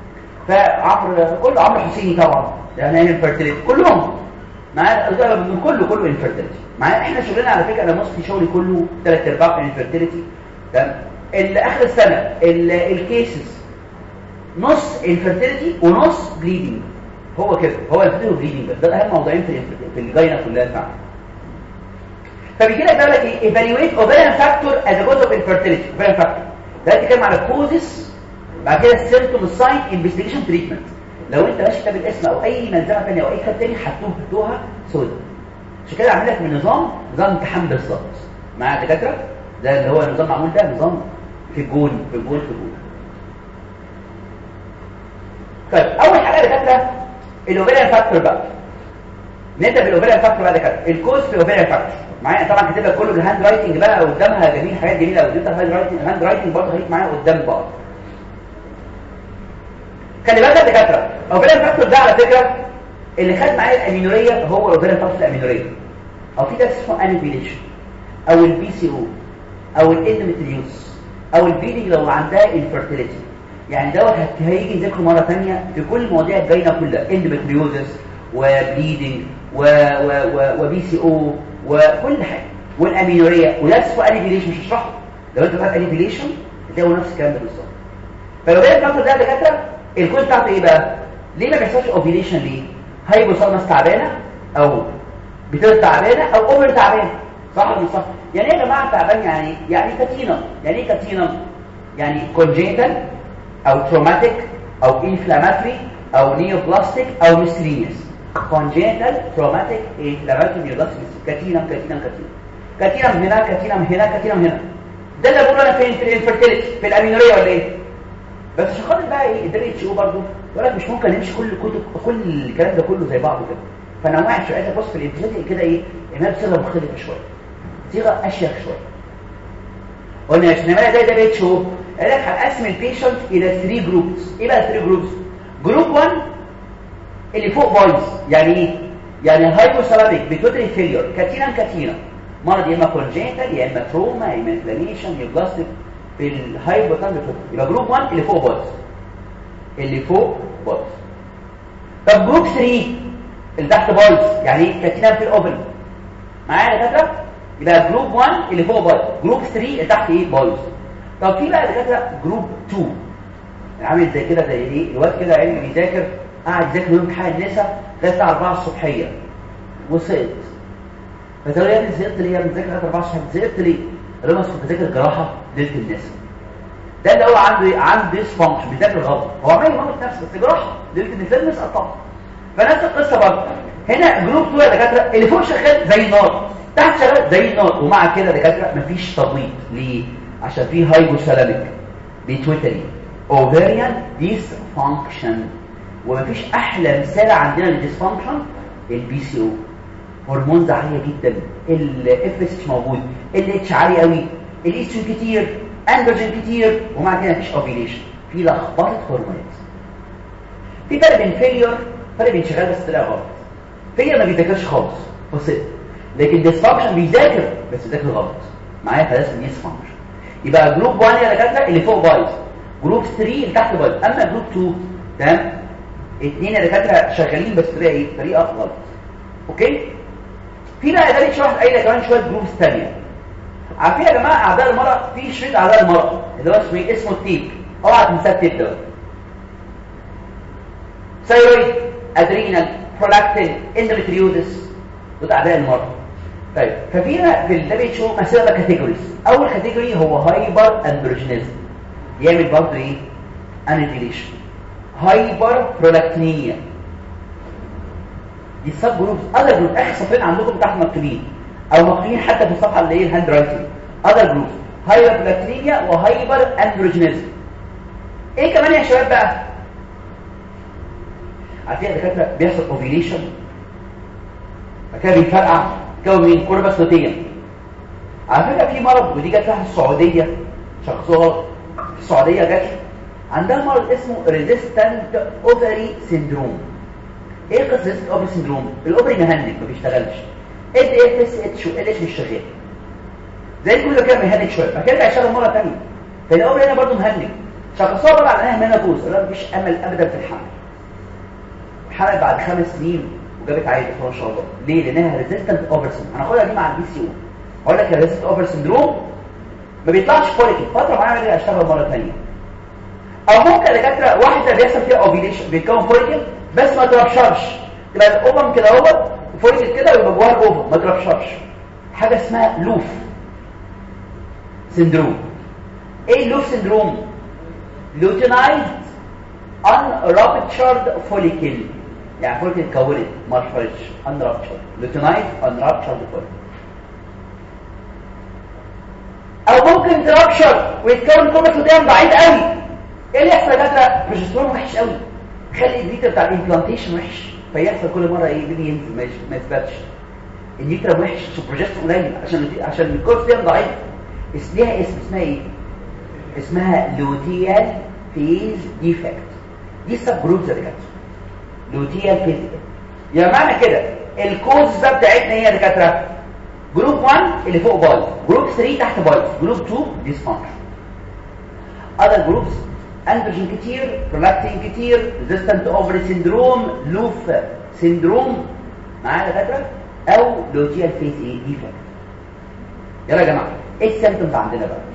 فعمرو كله عمرو حسيني طبعا يعني انفيرتيلتي كلهم معايا من كله كله انفيرتيلتي معايا احنا شغلنا على فكره انا مصري شغلي كله ثلاث ارباع انفيرتيلتي تمام اخر السنه الكيسز نص انفيرتيلتي ونص بليدنج هو كده هو الفيرتيلتي بليدنج بس ده اهم موضوعين في في الجاينه كلها بتاعتنا فبيجي لك بقى لك ايه ايفالويت اوفيريان فاكتور از ا جوز اوف انفيرتيلتي اوفيريان فاكتور ده بيتكلم على الكوزس بعد كده السيمتوم الساين انفستيجيشن تريتمنت لو انت ماشي كتاب الاسم او اي ملزمه ثانيه او اي كتاب ثاني حطوه حطوها سودا عشان كده عامل لك من نظام نظام امتحان بالظبط مع الدكاتره ده اللي هو النظام معمول ده نظام في الجون في الجون في الجون طيب اول حاجه دكاتره الاوفيريان فاكتور بقى نبدا بالاوفيريان فاكتور بقى دكاتره الكوز في الاوفيريان فاكتور معايا طبعا كاتب لك كله بالهاند رايتنج بقى قدامها جميل حاجات جميله قوي انت الهاند رايتنج الهاند رايتنج برضه خليك معايا قدام بعض خلي بالك يا دكاتره الاوفيريان فاكتور ده على فكره اللي خد معايا الامينوريه هو الاوفيريان فاكتور الامينوريه او في ده اسمه انيبيليشن او البي سي او او الاندوميتريوس او البيلينج لو عندها انفيرتيليتي يعني دوت هيجي نذاكره مره ثانيه في كل المواضيع الجايه كلها اندوميتريوزس وبليدنج و و و وبي سي او وكل حاجه والامينوريه وده اسمه انيبيليشن مش هشرحه لو انت فاهم انيبيليشن هتلاقوا نفس الكلام ده بالظبط فالولايه الفاكتور ده دكاتره الكود بتاعته ايه بقى ليه ما بيحصلش اوفيليشن ليه هايبوثالامس تعبانه او بتر تعبانه او اوفر تعبانه صح ولا مش صح يعني ايه يا جماعه تعبان يعني يعني كاتينا يعني ايه كاتينا يعني كونجيتال او تروماتيك او انفلاماتري او نيوبلاستيك او ميسترينيس كونجيتال تروماتيك انفلاماتري نيوبلاستيك كاتينا كاتينا كاتينا كاتينا من هنا كاتينا من هنا كاتينا من هنا ده اللي بقوله انا فين في الانفيرتيليتي في الامينوريه ولا ايه بس عشان خاطر بقى ايه الدرجه اتش او برضه يقول لك مش ممكن نمشي كل كتب كل الكلام ده كله زي بعضه كده فانا واحد شويه بص في الانفيرتيليتي كده ايه انها بصيغه مختلفه شويه صيغه اشيك شويه قلنا عشان نعملها زي ده بيت شو قال لك هنقسم البيشنت الى 3 جروبس ايه بقى 3 جروبس جروب 1 اللي فوق بايظ يعني ايه يعني هايبوثالاميك بيتوتري فيلير كاتينا كاتينا مرض يا اما كونجنتال يا اما تروما يا اما انفلاميشن يا بلاستيك في الهايبوثالاميك يبقى جروب 1 اللي فوق بايظ اللي فوق بايظ طب جروب 3 اللي تحت بايظ يعني ايه كاتينا في الاوبن معايا يا دكاتره يبقى جروب 1 اللي فوق بايظ جروب 3 اللي تحت ايه بايظ طب في بقى دكاتره جروب 2 عامل زي كده زي ايه الواد كده علم بيذاكر قاعد يذاكر يوم امتحان النساء ده الساعه 4 الصبحيه وسقط فتقول يا ابني زهقت ليه يا ابني بتذاكر 4 الصبح زهقت ليه قال له كنت بذاكر جراحه ليله النساء ده اللي هو عنده ايه عنده ديسفانكشن بيذاكر غلط هو عمال يموت نفسه بس جراحه ليله النساء الناس قطعها فنفس القصه برضه هنا جروب 2 يا دكاتره اللي فوق شغال زي النار تحت شغال زي النار ومع كده دكاتره مفيش تبويض ليه عشان في هايبوثالاميك بيتويتري اوفيريان ديسفانكشن ومفيش احلى مثال عندنا للديسفانكشن البي سي او هرمونز عاليه جدا الاف اس اتش موجود ال اتش عالي قوي الايستروجين كتير اندروجين كتير ومع كده مفيش اوفيليشن في لخبطه هرمونات في فرق بين فيلير فرق بين شغال بس طلع غلط فيلير ما بيذاكرش خالص بسيط لكن ديسفانكشن بيذاكر بس بيذاكر غلط معايا فلازم ديسفانكشن يبقى جروب 1 يا دكاتره اللي فوق بايظ جروب 3 اللي تحت بايظ اما جروب 2 تمام اثنين يا دكاتره شغالين بس بطريقه ايه طريقه غلط اوكي في بقى ده شرح قايله كمان شويه جروبس ثانيه عارفين يا جماعه اعداء المرض في شريط اعداء المرض اللي هو اسمه ايه اسمه التيب اوعى تنسى التيب ده ثايرويد ادرينال برولاكتين اندوميتريوزس دول اعداء المرض طيب ففينا في الدبليو شو مسألة كاتيجوريز اول كاتيجوري هو هايبر اندروجينيزم يعمل برضه ايه انيفيليشن هايبر برولاكتينيا دي السب جروبز اذر جروب اخر صفين عندكم تحت مكتوبين او مكتوبين حتى في الصفحه اللي هي الهاند رايتنج اذر جروبز هايبر برولاكتينيا وهايبر اندروجينيزم ايه كمان يا شباب بقى عارفين يا دكاتره بيحصل اوفيليشن فكده بيفرقع كون مين كرة بسلوتية على فكرة في مرض ودي جت لها في السعودية شخصها في السعودية جت عندها مرض اسمه resistant ovary syndrome ايه قصة resistant ovary syndrome الاوفري مهنج ما بيشتغلش اد اف اس اتش ال اتش مش شغال زي كل كده مهنج شويه بعد كده هيشتغل مره ثانيه فالاوفري هنا برضه مهنج شخصها بقى على انها مينابوز لا مفيش امل ابدا في الحمل حمل بعد خمس سنين وجابت عيل ما شاء الله ليه لانها ريزيستنت اوفر سندروم هناخدها دي مع البي سي او هقول لك الريزيستنت اوفر سندروم ما بيطلعش فوليكل فتره معينه كده اشتغل مره ثانيه او ممكن دكاتره واحده بيحصل فيها اوفيليشن بيتكون فوليكل بس ما تربشرش تبقى الاوفم كده اهوت فوليكل كده ويبقى جواها الاوفم ما تربشرش حاجه اسمها لوف سندروم ايه اللوف سندروم لوتينايزد unruptured follicle يعني فوليكل اتكونت ما اتفرجش unruptured لوتينايزد unruptured follicle او ممكن ترابشر ويتكون كومة قدام بعيد قوي ايه اللي يحصل يا دكاتره بروجسترون وحش قوي خلي الفيتر بتاع الامبلانتيشن وحش فيحصل كل مره ايه بيبي ينزل ما ما يثبتش النيترا وحش البروجسترون قليل عشان عشان الكورتيزون ضعيف اس ليها اسم اسمها ايه اسمها لوتيال فيز ديفكت دي السب جروبز يا دكاتره لوتيال فيز يعني معنى كده الكوز ده بتاعتنا ايه يا دكاتره جروب 1 اللي فوق بايظ جروب 3 تحت بايظ جروب 2 ديسفانكشن other groups اندروجين كتير برولاكتين كتير ريزيستنت اوفري سيندروم لوف سيندروم معايا دكاتره او لوتيال فيز ايه ديفكت يلا يا جماعه ايه السيمبتومز عندنا بقى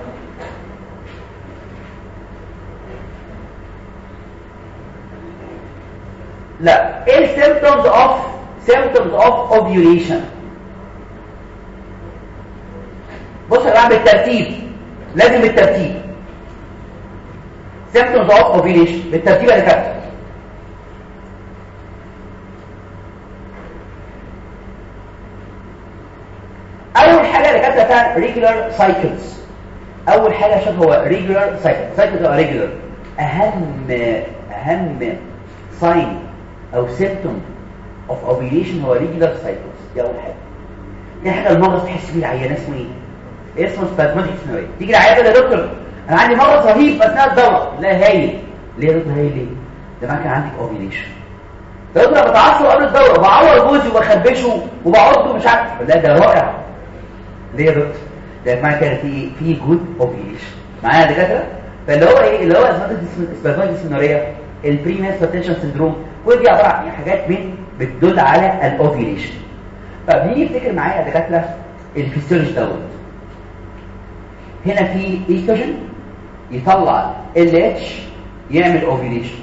لا ايه السيمبتومز اوف symptoms of ovulation بص يا جماعه بالترتيب لازم بالترتيب symptoms of ovulation بالترتيب يا دكاتره اول حاجه يا دكاتره فيها regular cycles اول حاجه شوف هو regular cycle cycle تبقى regular اهم اهم sign او symptom of ovulation هو regular cycles دي اول حاجه دي حاجه المغص تحس بيه العيان اسمه ايه اسمه سبازماتيك ديسمينوريا تيجي العياده يا دكتور انا عندي مرض رهيب اثناء الدوره لا هايل ليه يا دكتور هايل ليه ده ما كان عندك اوفيليشن ده دكتور انا بتعصب قبل الدوره بعور جوزي وبخبشه وبعضه مش عارف لا ده رائع ليه يا دكتور ده معنى كده في في جود اوفيليشن معايا يا دكاتره فاللي هو ايه اللي هو اسبازماتيك ديسمينوريا البريميس بوتنشال سندروم كل دي عباره عن حاجات من بتدل على الاوفيليشن طب نيجي نفتكر معايا يا دكاتره الفيسيولوجي دوت هنا في ايستروجين يطلع ال اتش يعمل اوفيليشن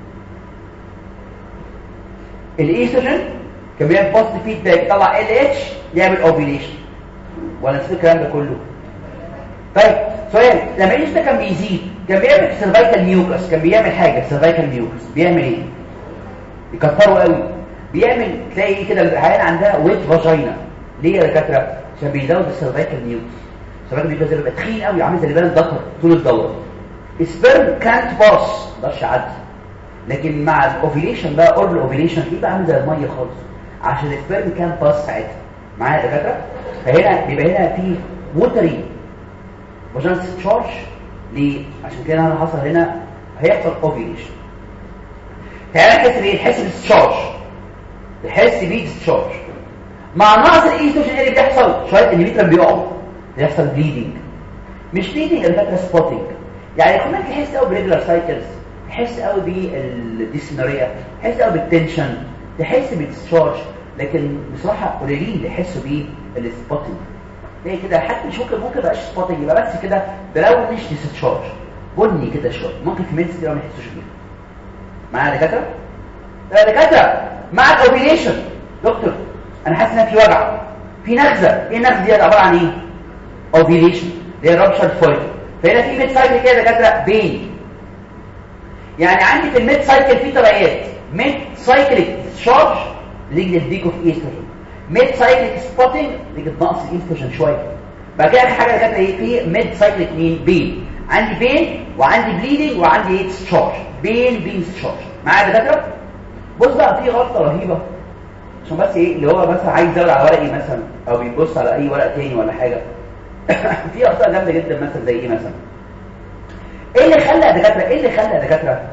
الايستروجين كان بيعمل بوست فيدباك يطلع ال اتش يعمل اوفيليشن ولا نسيت الكلام ده كله طيب سؤال لما الايستروجين كان بيزيد كان بيعمل سيرفايكال ميوكس كان بيعمل حاجه سيرفايكال ميوكس بيعمل ايه يكتروا قوي بيعمل تلاقي ايه كده العيان عندها ويت فاجينا ليه يا دكاتره عشان بيزود السيرفايكال ميوكس السيرفايكال ميوكس ده بيبقى تخين قوي عامل زي البال الذكر طول الدوره السبرم كانت باس ما يقدرش يعدي لكن مع الاوفيليشن بقى قرب الاوفيليشن يبقى عامل زي الميه خالص عشان السبرم كان باس ساعتها معايا يا دكاتره فهنا بيبقى هنا في ووتري فاجينال تشارج ليه عشان كده انا حصل هنا هيحصل اوفيليشن تعالى نحس بايه نحس بالتشارج نحس بيه ديسشارج مع نقص الايستروجين اللي بيحصل شويه النيوترون بيقعوا بيحصل بليدنج مش بليدنج اللي فاكره سبوتنج يعني كنا تحس قوي بريجولار سايكلز تحس قوي بالديسنوريا تحس قوي بالتنشن تحس بالديسشارج لكن بصراحه قليلين اللي يحسوا بيه السبوتنج ليه كده حتى مش ممكن ممكن بقاش سبوتنج يبقى بس كده بلون مش ديسشارج بني كده شويه ممكن في مينس كده ما يحسوش بيه معايا دكاتره دكاتره مع الاوبيليشن دكتور انا حاسس ان في وجع في نغزه ايه النغزه دي عباره عن ايه اوبيليشن اللي هي رابشر فويل فهنا في ميد سايكل كده دكاتره بين يعني عندي في الميد سايكل في طبقات ميد سايكل شارج ليجي الديك اوف ايستروجين ميد سايكل سبوتنج ليجي نقص الايستروجين شويه بعد كده اخر حاجه دكاتره ايه في ميد سايكل مين بين عندي بين وعندي بليدنج وعندي ايه تشارج بين بين تشارج معايا دكاتره بص بقى في غلطه رهيبه عشان بس ايه اللي هو مثلا عايز يزود على ورقي مثلا او بيبص على اي ورق تاني ولا حاجه في اخطاء جامده جدا مثلا زي ايه مثلا ايه اللي خلى يا دكاتره ايه اللي خلى يا دكاتره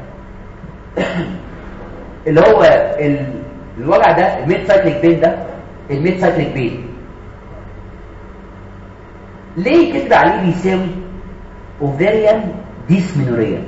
اللي هو ال... الوجع ده الميد سايكليك بين ده الميد سايكليك بين ليه كتب عليه بيساوي اوفيريان ديسمينوريا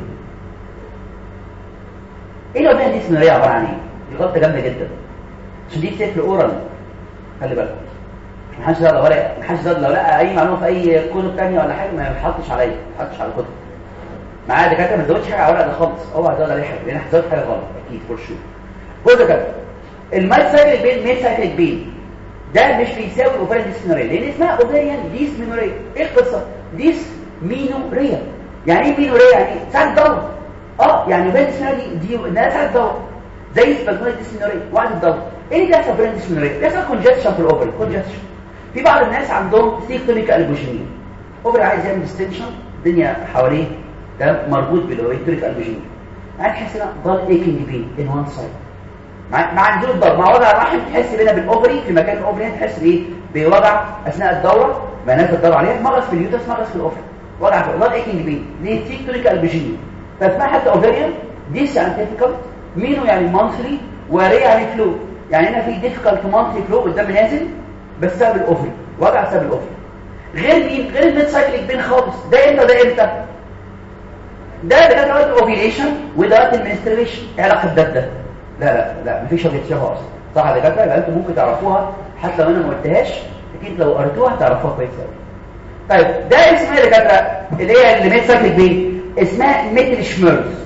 ايه الاوفيريان ديسمينوريا عباره عن ايه دي غلطه جامده جدا عشان دي بتقفل اورال خلي بالك ما حدش لو ورق ما حدش لو لقى اي معلومه في اي كتب ثانيه ولا حاجه ما يحطش عليا ما يحطش على الكتب معايا دكاتره ما تزودش حاجه على الورق ده خالص اوعى تزود عليه حاجه لان هتزود حاجه غلط اكيد فور شور بص يا دكاتره المايت سايكل بين ميت سايكل بين ده مش بيساوي اوفرين ديسمينوريا لان اسمها اوفرين ديسمينوريا ايه القصه ديس مينوريا يعني ايه مينوريا يعني ساعه الدوره اه يعني اوفرين ديسمينوريا دي دي انها ساعه الدوره زي سبازماتيك ديسمينوريا وقت الدوره ايه اللي بيحصل في الديسمينوريا بيحصل كونجكشن في الاوفر كونجكشن في بعض الناس عندهم سيكتونيك البوجينيا اوفر عايز يعمل ديستنشن الدنيا حواليه ده مربوط بالاويتريك البوجينيا يعني تحس ان ضل ايكينج بين ان وان سايد مع مع نزول الضغط مع وضع الرحم تحس بينا بالاوفري في مكان الاوفري تحس بايه بوضع اثناء الدوره ما نازل الدوره عليها مغص في اليوتس مغص في الاوفري وضع في ضل ايكينج بين ليه سيكتونيك البوجينيا فاسمها حتى اوفريان ديس يعني ديفيكالت مينو يعني مانثلي وري يعني فلو يعني هنا في ديفيكالت مانثلي فلو قدام نازل بس سبب الاوفري وجع سبب الاوفري غير مين غير الميد سايكليك بين خالص ده امتى ده امتى ده ده كان وقت الاوفيليشن وده وقت المنستريشن ايه علاقه ده بده لا لا لا مفيش وجه شبه اصلا صح يا دكاتره يبقى انتوا ممكن تعرفوها حتى لو انا ما قلتهاش اكيد لو قريتوها هتعرفوها كويس قوي طيب ده اسمها يا دكاتره اللي هي الميد سايكليك بين اسمها ميتل شميرز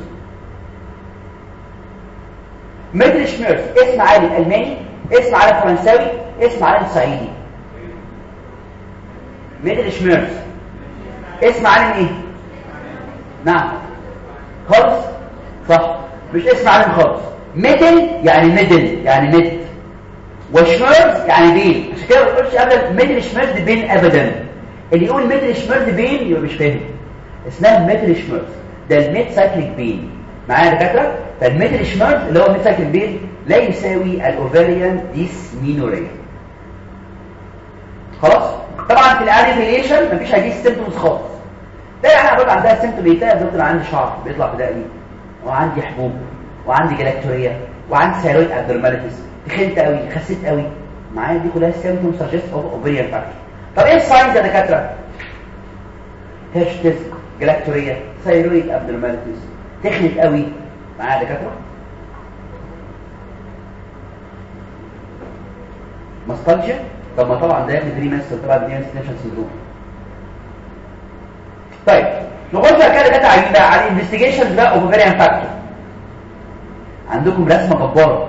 ميتل شميرز اسم عالم الماني اسم عالم فرنساوي اسم عالم صعيدي ميدل شميرز اسم عالم ايه نعم خالص صح مش اسم عالم خالص ميدل يعني ميدل يعني ميد وشميرز يعني بين عشان كده ما بتقولش ابدا ميدل شميرز بين ابدا اللي يقول ميدل شميرز بين يبقى مش فاهم اسمها ميدل شميرز ده الميد سايكليك بين معايا يا دكاتره فالميدل شميرز اللي هو ميد سايكليك بين لا يساوي الاوفاريان ديسمينوريا خلاص طبعا في الانيفيليشن مفيش هذه السيمبتومز خالص ده يعني برضه عندها سيمبتوم ايه تلاقي دكتور عندي شعر بيطلع في دقني وعندي حبوب وعندي جلاكتوريا وعندي ثايرويد ابدرماليتس تخنت قوي خسيت قوي معايا دي كلها سيمبتوم سجست اوف اوفريان فاكتور طب ايه الساينز يا دكاتره هيرشتز جلاكتوريا ثايرويد ابدرماليتس تخنت قوي معايا دكاتره ماستالجيا طب ما طبعا ده ياخد دري ماستر طبعا دي ستيشن سندروم طيب نخش بقى كده دكاتره عايزين بقى على الانفستيجيشنز بقى اوف اوفريان فاكتور عندكم رسمه جباره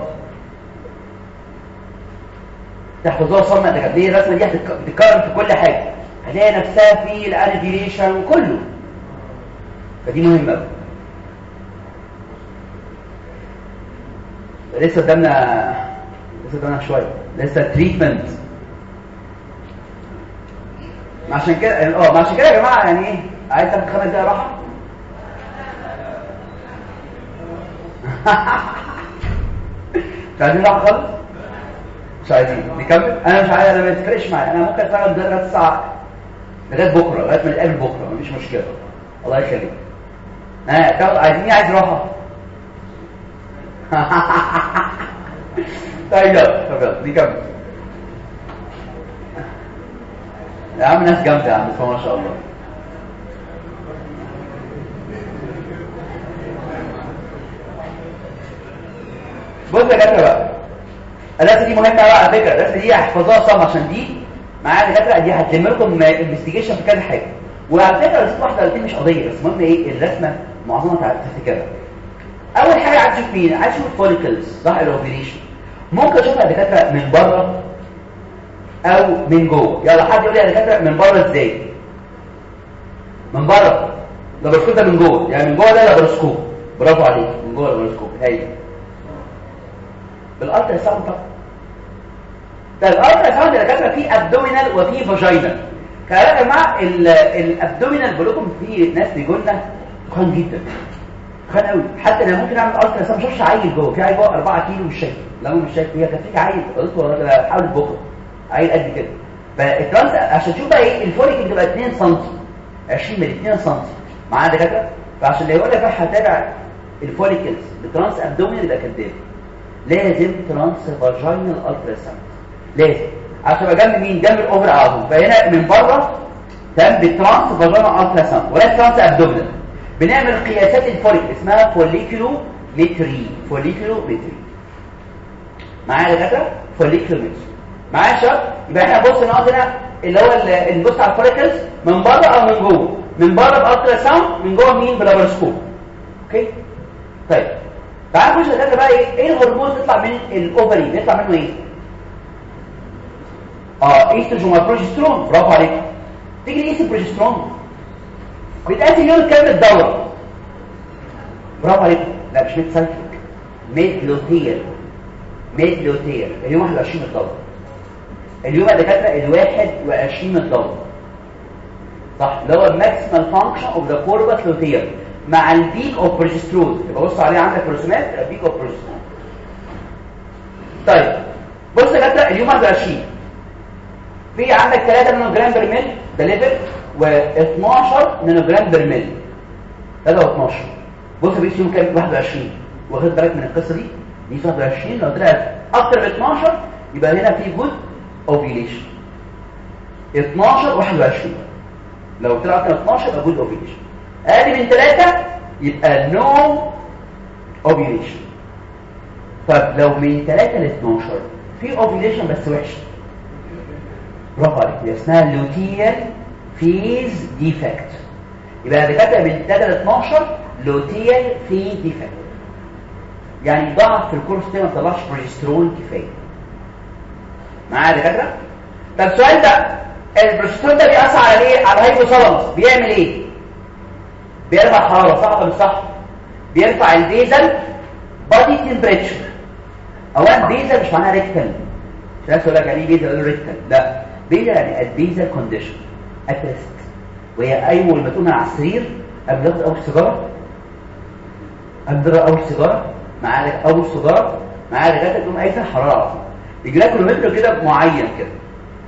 تحفظوها صمنا ده ليه الرسمه دي هتتكرر في كل حاجه هتلاقي نفسها في الانفيليشن وكله فدي مهمه قوي لسه قدامنا لسه قدامنا شويه لسه تريتمنت عشان كده اه عشان كده يا جماعه يعني ايه عايز تاخد خمس دقايق راحه مش عايزين راحه خالص مش عايزين نكمل انا مش عايز انا ما تفرقش معايا انا ممكن اشتغل لغايه الساعه لغايه بكره لغايه ما نتقابل بكره مفيش مشكله الله يخليك ها عايزين ايه عايز راحه طيب يلا طب يلا نكمل يا عم ناس جامده يا عم بسم الله ما شاء الله بص يا جدع بقى الرسمه دي مهمه بقى على فكره الرسمه دي هحفظوها صم عشان دي معايا دكاتره دي هتلم لكم انفستيجيشن في كذا حاجه وعلى فكره رسمه واحده ولا مش قضيه بس المهم ايه الرسمه معظمها تفتكرها اول حاجه عايز اشوف مين عايز اشوف الفوليكلز صح الاوفيليشن ممكن اشوفها دكاتره من بره او من جوه يلا حد يقول لي يا دكاتره من بره ازاي من بره لابروسكوب ده من جوه يعني من جوه ده لابروسكوب برافو عليك من جوه لابروسكوب هايل بالالترا ساوند طبعا ده الالترا ساوند يا دكاتره فيه ابدومينال وفيه فاجينال كلام يا جماعه الابدومينال بقول لكم في ناس بيجوا لنا تخان جدا تخان قوي حتى انا ممكن اعمل الترا ساوند ما اشوفش عيل جوه في عيل جوه 4 كيلو مش شايف لو مش شايف هي كان في عيل قلت له حاول بكره عيل قد كده فالترانس عشان تشوف بقى ايه الفوليك بتبقى 2 سم 20 مللي 2 سم معايا دكاتره فعشان اللي يقول لك بقى هتابع الفوليكلز بترانس ابدومينال يبقى كداب لازم ترانس فاجينال الترا ساوند لازم عشان ابقى جنب مين جنب الاوفر عظم فهنا من بره تم بالترانس فاجينال الترا ساوند ولا ترانس ابدومينال بنعمل قياسات الفوليك اسمها فوليكولو متري فوليكولو متري معايا دكاتره فوليكولو متري معايا يا شباب يبقى احنا بص نقعد هنا اللي هو اللي نبص على الفوليكلز من بره او من جوه من بره بالترا ساوند من جوه مين بلابروسكوب اوكي طيب تعال نخش دكاتره بقى ايه ايه الهرمون اللي يطلع من الاوفري بيطلع منه ايه اه ايستروجين وبروجسترون برافو عليك تيجي نقيس البروجسترون بيتقاس اليوم كام الدوره برافو عليك لا مش ميت سايكليك ميت لوتير ميت لوتير اليوم 21 الدوره اليوم يا دكاتره ال 21 الدوره صح اللي هو الماكسيمال فانكشن اوف ذا كوربس لوتير مع البيك اوف بروجسترون يبقى بص عليه عندك رسومات البيك اوف بروجسترون طيب بص يا دكاتره اليوم 21 في عندك 3 نانو جرام بر ميل ده ليفل و12 نانو جرام بر ميل 3 و12 بص بيقيس يوم كام 21 واخد بالك من القصه دي دي 21 لو طلعت اكتر من 12 يبقى هنا في جود اوفيليشن 12 21 لو طلع اكتر من 12 يبقى جود اوفيليشن اقل من 3 يبقى نو اوفيليشن طب لو من 3 ل 12 في اوفيليشن بس وحش برافو عليك دي اسمها لوتيال فيز ديفكت يبقى دكاتره من 3 ل 12 لوتيال فيز ديفكت يعني ضعف في الكورستين ما طلعش بروجسترون كفايه معايا يا دكاتره طب السؤال ده البروجسترون ده بيأثر على ايه على الهايبوثالاموس بيعمل ايه بيرفع حراره صح ولا مش صح بيرفع البيزل بادي تمبريتشر اولا بيزل مش معناها ريكتال مش عايز اقول لك يعني ايه بيزل اقول ريكتال لا بيزل يعني البيزل كونديشن اترست وهي اول ما تقوم على السرير قبل تاخد اول سيجاره قبل اول سيجاره معاك اول سيجاره معاك لغايه تقوم قايسه الحراره يجي لك كيلومتر كده معين كده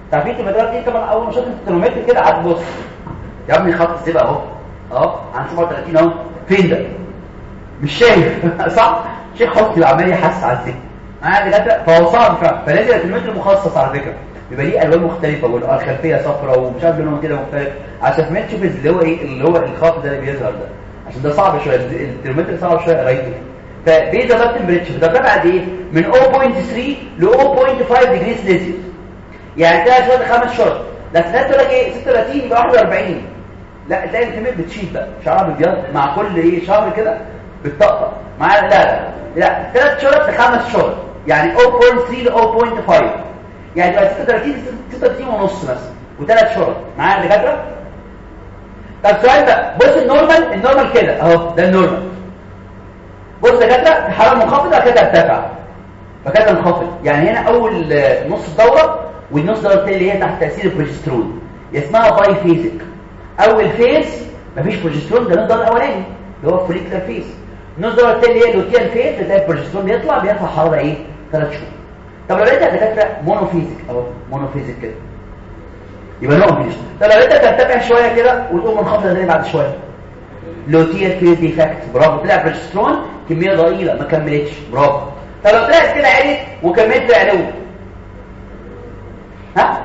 تعرفين الترمومترات دي طبعا اول ما شفت الترمومتر كده قعدت بص يا ابني خط الزبق اهو اهو عن 37 اهو فين ده مش شايف صح شيخ حطي عمال يحس على الزبق معايا دكاتره فهو صعب فعلا فلازم الترمومتر مخصص على فكره بيبقى ليه الوان مختلفه والخلفيه صفراء ومش عارف لونه كده مختلف عشان ما تشوف اللي هو ايه اللي هو الخط ده اللي بيظهر ده عشان ده صعب شويه الترمومتر صعب شويه قرايته فبيزا ده تمبريتشر ده بقى قد ايه من 0.3 ل 0.5 ديجري سيلسيوس يعني ثلاث شهور خمس شهور لكن الناس تقول لك ايه 36 يبقى 41 لا تلاقي الكميه بتشيل بقى شعرها بيبيض مع كل ايه شهر كده بتطقطق مع لا لا لا ثلاث شهور لخمس شهور يعني 0.3 ل 0.5 يعني تبقى 36 36 ونص مثلا وثلاث شهور معايا الدكاتره طب سؤال بقى بص النورمال النورمال كده اهو ده النورمال بص يا دكاتره الحراره منخفضه كده ترتفع فكده انخفض يعني هنا اول نص دوره والنص دوره الثانيه اللي هي تحت تاثير البروجسترون اسمها باي فيزيك اول فيز مفيش بروجسترون ده النص الاولاني اللي هو فوليكولار فيز النص دوره الثانيه اللي هي لوتيان فيز تلاقي البروجسترون بيطلع بيرفع حراره ايه ثلاث شهور طب لو لقيتها دكاتره مونوفيزيك اهو مونوفيزيك كده يبقى نوع فيز طب لو لقيتها ترتفع شويه كده وتقوم منخفضه تاني بعد شويه لوتيان فيز ديفكت برافو طلع بروجسترون كميه ضئيله ما كملتش برافو طب لو طلعت كده علت وكملت علو ها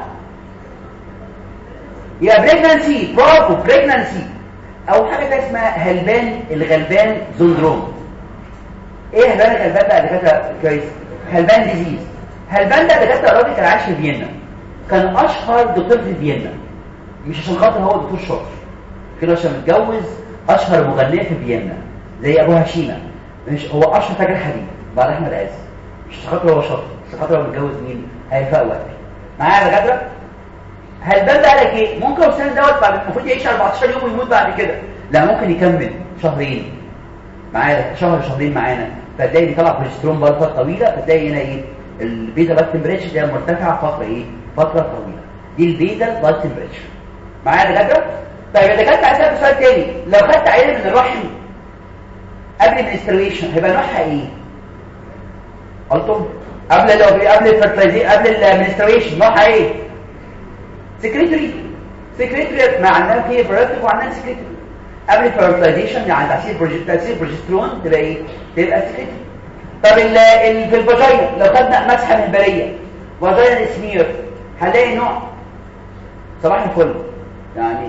يا بريجنانسي برافو بريجنانسي او حاجه تانية اسمها هلبان الغلبان زندروم ايه هلبان الغلبان ده دكاتره كويس هلبان ديزيز هلبان ده دكاتره راجل كان عايش في فيينا كان اشهر دكتور في فيينا مش عشان خاطر هو دكتور شاطر كده عشان متجوز اشهر مغنيه في فيينا زي ابو هشيمه مش هو اشهر تاجر حديد بعد احمد عز مش خاطر هو شاطر مش خاطر هو متجوز مين هيفاء وقت معايا يا دكاتره هلبان ده قالك ايه ممكن السنه دوت بعد المفروض يعيش 14 يوم ويموت بعد كده لا ممكن يكمل شهرين معايا شهر شهرين معانا فتلاقي بيطلع بروجسترون بقى فتره طويله فتلاقي هنا ايه البيتا بات تمبريتشر ده مرتفع فتره ايه فتره طويله دي البيتا بات تمبريتشر معايا يا دكاتره طيب يا دكاتره عايز اسالك سؤال تاني لو خدت عينه من الرحم قبل المنسترويشن هيبقى نوعها ايه قلتم قبل لو قبل الفرتلايزيشن قبل المنسترويشن نوعها ايه سكريتوري سكريتوري معناها فيه بروتيك وعناها سكريتوري قبل الفرتلايزيشن يعني تاثير بروجست تاثير بروجسترون تبقى ايه تبقى سكريتوري طب ال ال في الفاجينا لو خدنا مسحه من البليه فاجينا سمير هنلاقي نوع صباح الفل يعني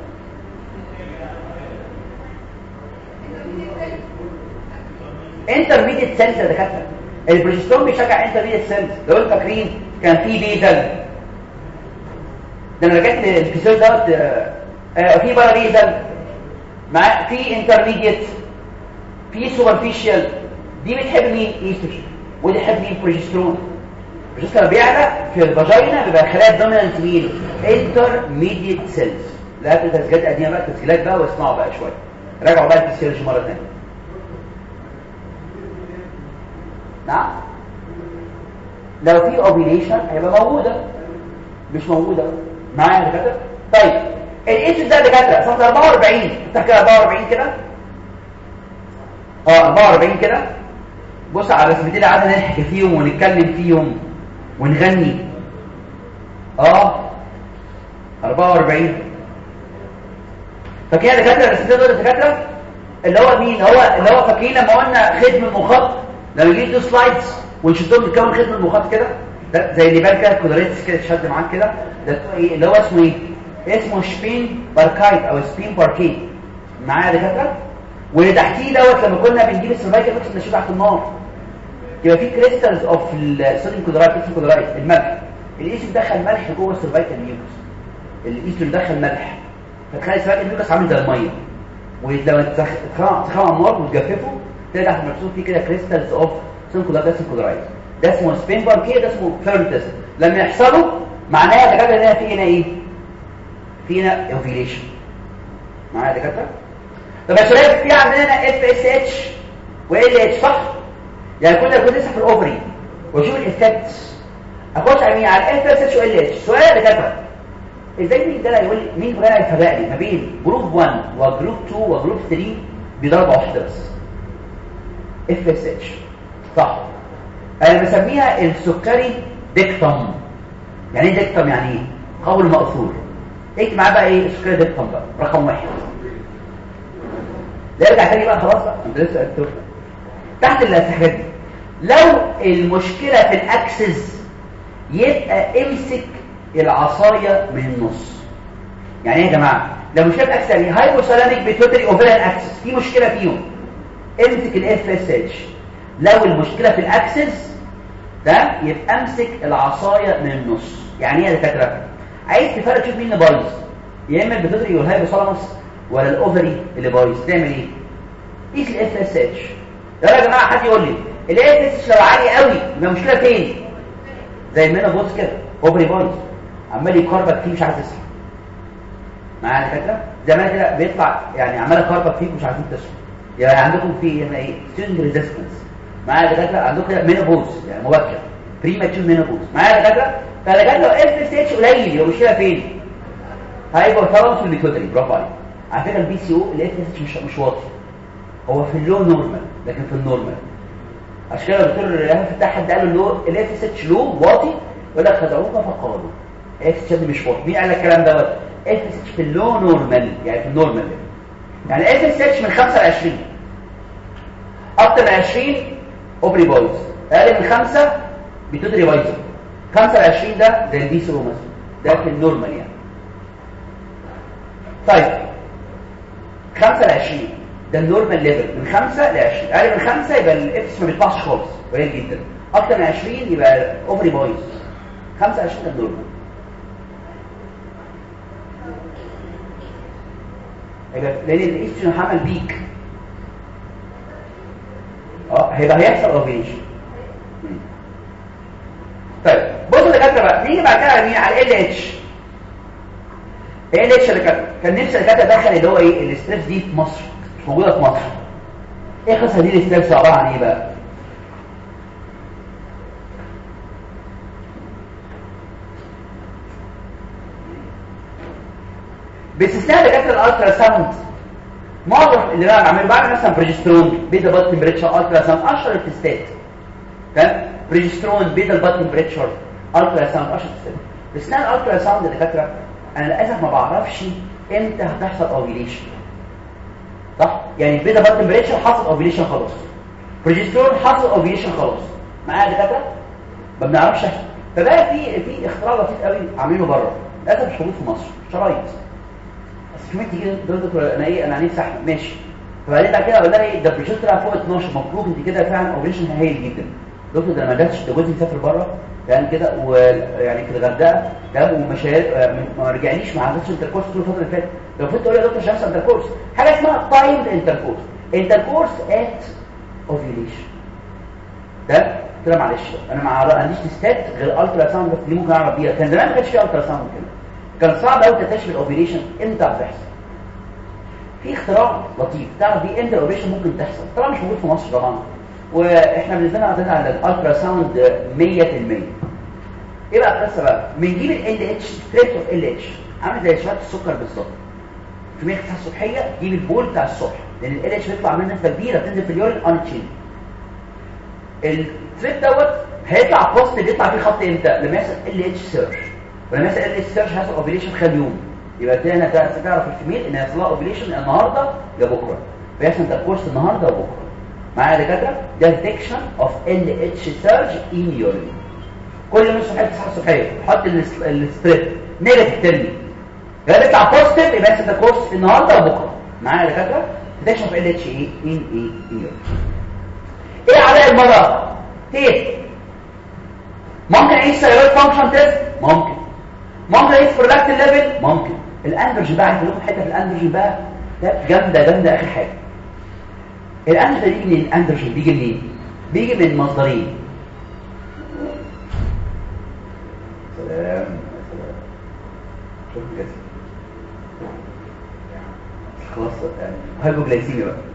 انترميديت سيلز يا دكاتره البروجسترون بيشجع انترميديت سيلز لو انتوا فاكرين كان في بيزل ده انا رجعت الكسور دوت في بارا بيزل مع في انترميديت في سوبرفيشال دي بتحب مين ايستروجين ودي بتحب مين بروجسترون البروجسترون بيعلى في الفاجينا بيبقى خلايا الدومينانت مين انترميديت سيلز لا في تسجيلات قديمه بقى تسجيلات بقى واسمعوا بقى شويه راجعوا بقى الفسيولوجي مره ثانيه نعم لو في اوبيليشن هيبقى موجوده مش موجوده معايا يا دكاتره طيب الاتش ده دكاتره صفحه 44 انت كده 44 كده اه 44 كده بص على الرسمتين اللي قعدنا نحكي فيهم ونتكلم فيهم ونغني اه 44 فكده دكاتره الرسمتين دول دكاتره اللي هو مين هو اللي هو فاكرين لما قلنا ختم المخاط لما يجي دو سلايدز ونشدهم نكون ختم المخاط كده ده زي اللي بان كده كودريتس كده تشد معاك كده ده ايه اللي هو اسمه ايه اسمه شبين باركايت او سبين باركيت معايا يا دكاتره واللي تحتيه دوت لما كنا بنجيب السيرفايكال ميكس نشيله تحت النار يبقى في كريستالز اوف الصوديوم كلورايد اسمه كلورايد الملح الايسو دخل ملح جوه السيرفايكال ميوكس الايسو دخل ملح فتخلي السيرفايكال ميوكس عامل زي الميه ولو تخمع النار وتجففه تلاقي تحت مرسوم فيه كده كريستالز اوف صوديوم كلورايد اسمه كلورايد ده اسمه سبين باركيه ده اسمه فيرمتس لما يحصلوا معناها يا دكاتره ان في هنا ايه في هنا اوفيليشن معايا يا دكاتره طب يا شباب في عندنا اف اس اتش وال اتش صح يعني كنا كنا لسه في الاوفري واشوف الايفكتس اخش على مين على اف اس اتش وال اتش سؤال يا دكاتره ازاي مين ده يقول لي مين بقى يفرق لي ما بين جروب 1 وجروب 2 وجروب 3 بضربه واحده بس اف اس اتش صح انا بسميها السكري ديكتوم يعني ايه ديكتم يعني ايه قول مأثور اكتب معاه بقى ايه اشكال ديكتم بقى رقم واحد نرجع تاني بقى خلاص بقى انت لسه قلت تحت الحاجات دي لو المشكله في الاكسس يبقى امسك العصايه من النص يعني ايه يا جماعه لو مشكله في الاكسس يعني هايبوثالاميك بيتوتري اوفرال اكسس في مشكله فيهم امسك الاف اس اتش لو المشكله في الاكسس ده يبقى امسك العصايه من النص يعني ايه يا دكاتره عايز تفرق تشوف مين اللي بايظ يا اما البيتوتري والهايبوثالاموس ولا الاوفري اللي بايظ تعمل ايه قيس الاف اس اتش يلا يا جماعه حد يقول لي الاف اس اتش لو عالي قوي يبقى المشكله فين زي ما انا بص كده اوفري بايظ عمال يكربك فيه مش عايز يصحى معايا الفكره زي ما كده بيطلع يعني عمال يكربك فيه مش عايزين تصحوا يعني عندكم في هنا ايه ستودنت ريزيستنس معايا دكاتره عندكم كده مينوبوز يعني مبكر بريماتشور مينوبوز معايا دكاتره فدكاتره لو اف اس اتش قليل يبقى المشكله فين هيبقى ثالاموس والبيتوتري برافو عليك على فكره البي سي او الاف اس اتش مش مش واطي هو في اللو نورمال لكن في النورمال عشان كده الدكتور ايهاب فتاح حد قال له الاف اس اتش لو واطي يقول لك خدعوك فقالوا اف اس اتش مش واطي مين قال لك الكلام دوت اف اس اتش في اللو نورمال يعني في النورمال يعني اف اس اتش من 5 ل 20 اكتر من 20 اوبري بايظ اقل من 5 بتدري بايظه 5 ل 20 ده زي البي سي او مثلا ده في النورمال يعني طيب 5 ل 20 ده النورمال ليفل من 5 ل 20 اقل من 5 يبقى الاف ما بيطلعش خالص قليل جدا اكتر من 20 يبقى اوفري بايظ 25 ده النورمال هيبقى لان الايستروجين حمل بيك اه هيبقى هيحصل اوفيشن طيب بصوا يا دكاتره بقى نيجي بعد كده على مين على ال اتش ال اتش اللي كان كان نفسي الدكاتره ادخل اللي هو ايه الاستريس دي في مصر مش موجوده في مصر ايه قصه دي الاستريس عباره عن ايه بقى باستثناء دكاتره الالترا ساوند معظم اللي انا بعمله بعمل مثلا بروجسترون بيتا بات تمبريتشر الترا ساوند اشهر التستات تمام بروجسترون بيتا بات تمبريتشر الترا ساوند اشهر التستات باستثناء الالترا ساوند دكاتره انا للاسف ما بعرفش امتى هتحصل اوفيليشن صح يعني بيتا بات تمبريتشر حصل اوفيليشن خلاص بروجسترون حصل اوفيليشن خلاص معايا دكاتره ما بنعرفش فبقى في في اختراع لطيف قوي عاملينه بره للاسف مش موجود في مصر شرايط بس كمان تيجي دول دكتور انا ايه انا نفسي احمل ماشي فبعدين بعد كده اقول لها ايه ده البروجكت طلع فوق 12 مفروض انت كده فعلا اوبريشن هايل جدا دكتور ده انا ما جاتش ده جوزي مسافر بره يعني كده ويعني في الغردقه ده ومشاهير ما رجعنيش ما عملتش انتركورس طول الفتره اللي فاتت لو كنت تقول يا دكتور مش هيحصل انتركورس حاجه اسمها تايم انتركورس انتركورس ات اوفيوليشن ده قلت لها معلش انا ما عنديش تستات غير الترا ساوند بس دي ممكن اعرف بيها كان زمان ما كانش فيه الترا ساوند كده كان صعب قوي تكتشف الاوبريشن امتى هتحصل في اختراع لطيف تعرف دي امتى الاوبريشن ممكن تحصل طبعا مش موجود في مصر طبعا واحنا بالنسبه لنا عندنا على الالترا ساوند 100% ايه بقى القصه بقى بنجيب ال اتش ستريت اوف ال اتش عامل زي شويه السكر بالظبط في مية الصبح الصبحيه تجيب البول بتاع الصبح لان ال اتش بيطلع منه نسبه كبيره تنزل في اليورين ان تشين التريب دوت هيطلع بوست بيطلع فيه خط امتى لما يحصل ال اتش سيرش ولما يحصل ال اتش سيرش هيحصل اوبريشن خلال يوم يبقى كده هنا تعرف الفيميل ان هيحصل لها اوبريشن النهارده يا بكره فيحصل انتركورس النهارده وبكره معايا يا دكاتره ده ديتكشن اوف ال اتش سيرج ان يورين كل يوم الصبح تصحى الصبحيه حط الستريب نيجاتيف ترمي يبقى يطلع بوزيتيف يبقى يحصل انتركورس النهارده وبكره معايا يا دكاتره ديتكشن اوف ال اتش ايه ان ايه ان يورين ايه علاج المرض تيست ممكن اعيش ثيرويد فانكشن تيست ممكن ممكن اعيش برولاكتين ليفل ممكن الاندروجين بقى عايز لكم حته في الاندروجين بقى جامده جامده اخر حاجه الاندروجين بيجي منين الاندروجين بيجي منين بيجي من مصدرين سلام شوف كده خلاص يعني هايبوجلايسيميا بقى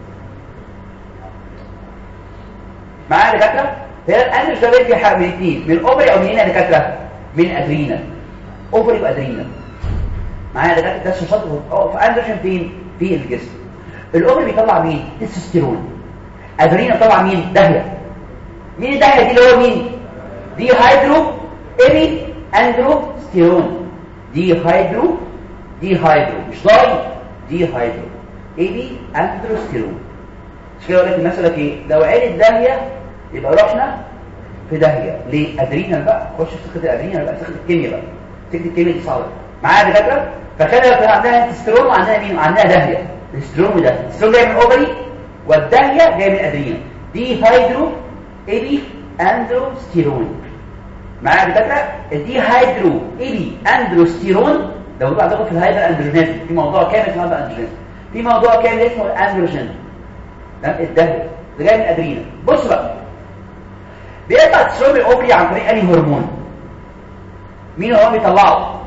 معايا دكاتره هي الاندروجين ده بيجي حاجه من اثنين من الاوفري او منين يا دكاتره من ادرينا اوفري وادرينا معايا دكاتره ده شاشات في اندروجين فين في الجسم الاوفري بيطلع مين تستوستيرون ادرينا طلع مين دهيه مين الدهيه دي اللي هو مين دي هيدرو ايبي اندروستيرون دي هيدرو دي هيدرو مش داي دي هيدرو ايه دي اندروستيرون مش كده اقول لك الناس يقول لك ايه لو عيلة داهيه يبقى رحنا في داهيه ليه ادرينال بقى خش في سكه الادرينال بقى سكه الكيمياء بقى سكه الكيمياء دي صعبه معايا دكاتره فكان لو كان عندها تسترون وعندها مين وعندها داهيه الاسترون وده الاسترون جاي من الاوفري والداهيه جاي من الادرينال دي هيدرو ايبي اندروستيرون معايا دكاتره الدي هيدرو ايبي اندروستيرون لو انتوا عندكم في الهايبر اندروجينيزم في موضوع كامل اسمه هايبر اندروجينيزم في موضوع كامل اسمه الاندروجين تمام الدهر ده جاي من الادرينال بص بقى بيطلع تسترون الاوفري عن طريق انهي هرمون مين هو بيطلعه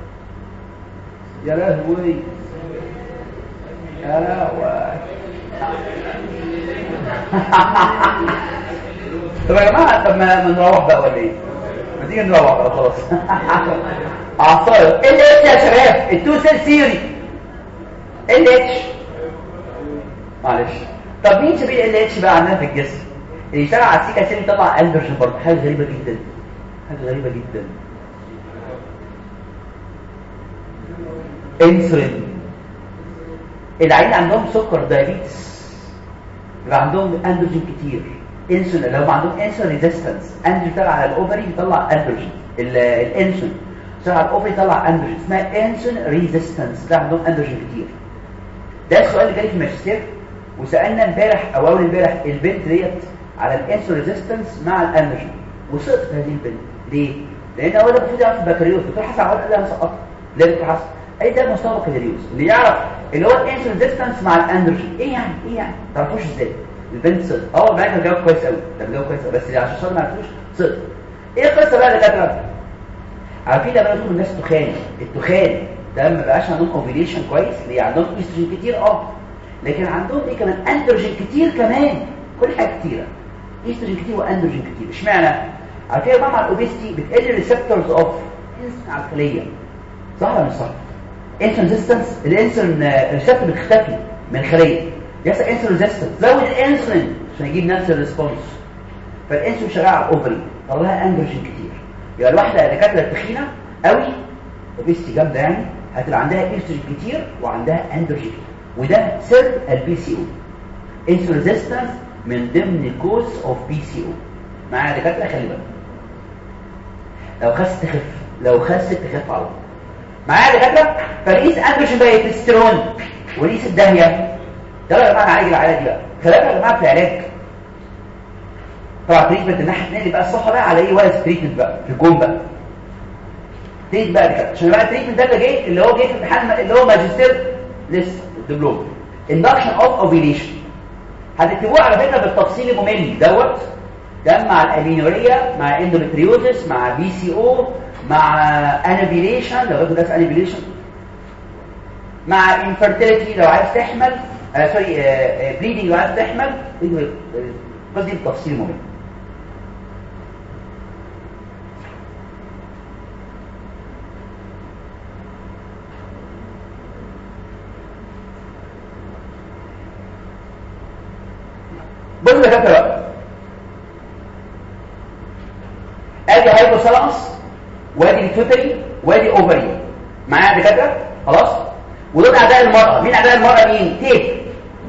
يا لهوي يا لهوي طب يا جماعه طب ما ما نروح بقى ولا ايه ما تيجي نروح بقى خلاص عصاير ال اتش يا شباب التو سيل سيري ال اتش معلش طب مين شبيه ال اتش بقى عندنا في الجسم اللي يشتغل على السيكا سيل يطلع اندروجين برضه حاجه غريبه جدا حاجه غريبه جدا انسولين العيال عندهم سكر دايابيتس يبقى عندهم اندروجين كتير انسولين لو عندهم انسولين ريزيستنس اندروجين يطلع على الاوفري يطلع اندروجين الانسولين يطلع على الاوفري يطلع اندروجين اسمها انسولين ريزيستنس ده عندهم اندروجين كتير ده السؤال اللي جالي في الماجستير وسالنا امبارح او اول امبارح البنت ديت على الانسولين ريزيستنس مع الاندروجين وسقطت هذه البنت ليه؟ لان اول المفروض يعرف البكالوريوس دكتور حسن عواد قال لها مسقطه ليه دكتور حسن؟ اي ده مستوى بكالوريوس اللي يعرف اللي هو الانسولين ريزيستنس مع الاندروجين ايه يعني ايه يعني ما تعرفوش ازاي البنت سقطت اه بعد ما جاوب كويس قوي ده جاوب كويس قوي بس اللي عشان الشغل ما عرفوش سقط ايه القصه بقى يا دكاتره عارفين لما يكون الناس تخان التخان ده ما بقاش عندهم اوفيليشن كويس ليه عندهم ايستروجين كتير اه لكن عندهم ايه كمان اندروجين كتير كمان كل حاجه كتيره ايستروجين كتير واندروجين كتير اشمعنى عارفين يا جماعه مع الاوبيستي بتقل الريسبتورز اوف انسولين على الخليه صح ولا مش صح انسولين ريزيستنس الانسولين ريسبتور بتختفي من الخليه يحصل انسولين ريزيستنس زود الانسولين عشان يجيب نفس الريسبونس فالانسولين شغال على الاوفري طلع لها اندروجين كتير يبقى الواحده اللي كانت تخينه قوي اوبيستي جامده يعني هتبقى عندها ايستروجين كتير وعندها اندروجين وده سر البي سي او انسولين ريزيستنس من ضمن كوز اوف بي سي او معايا دكاتره خلي بالك لو خست تخف لو خست تخف على طول معايا دكاتره فرئيس اندروجين بقى تستيرون ورئيس الدهيه يلا يا جماعه نعالج العيله دي بقى خلي يا جماعه في العلاج طبعا تريتمنت الناحيه الثانيه بقى الصح بقى على ايه وايز تريتمنت بقى في الجون بقى تريت بقى دكاتره عشان بقى التريتمنت ده اللي جه اللي هو جه في امتحان اللي هو ماجستير لسه الدبلوم induction اوف اوفيليشن هتكتبوه على فكره بالتفصيل الممل دوت ده مع الالينوريا مع اندومتريوزس مع بي سي او مع انابيليشن لو ده في انابيليشن مع انفيرتيليتي لو عايز تحمل آه سوري آه بليدنج لو عايز تحمل بس دي بالتفصيل الممل بص يا كابتن بقى ادي هايبوثالاموس وادي الفيتري وادي اوفري معايا دكاتره خلاص ودول اعداء المراه مين اعداء المراه مين تيب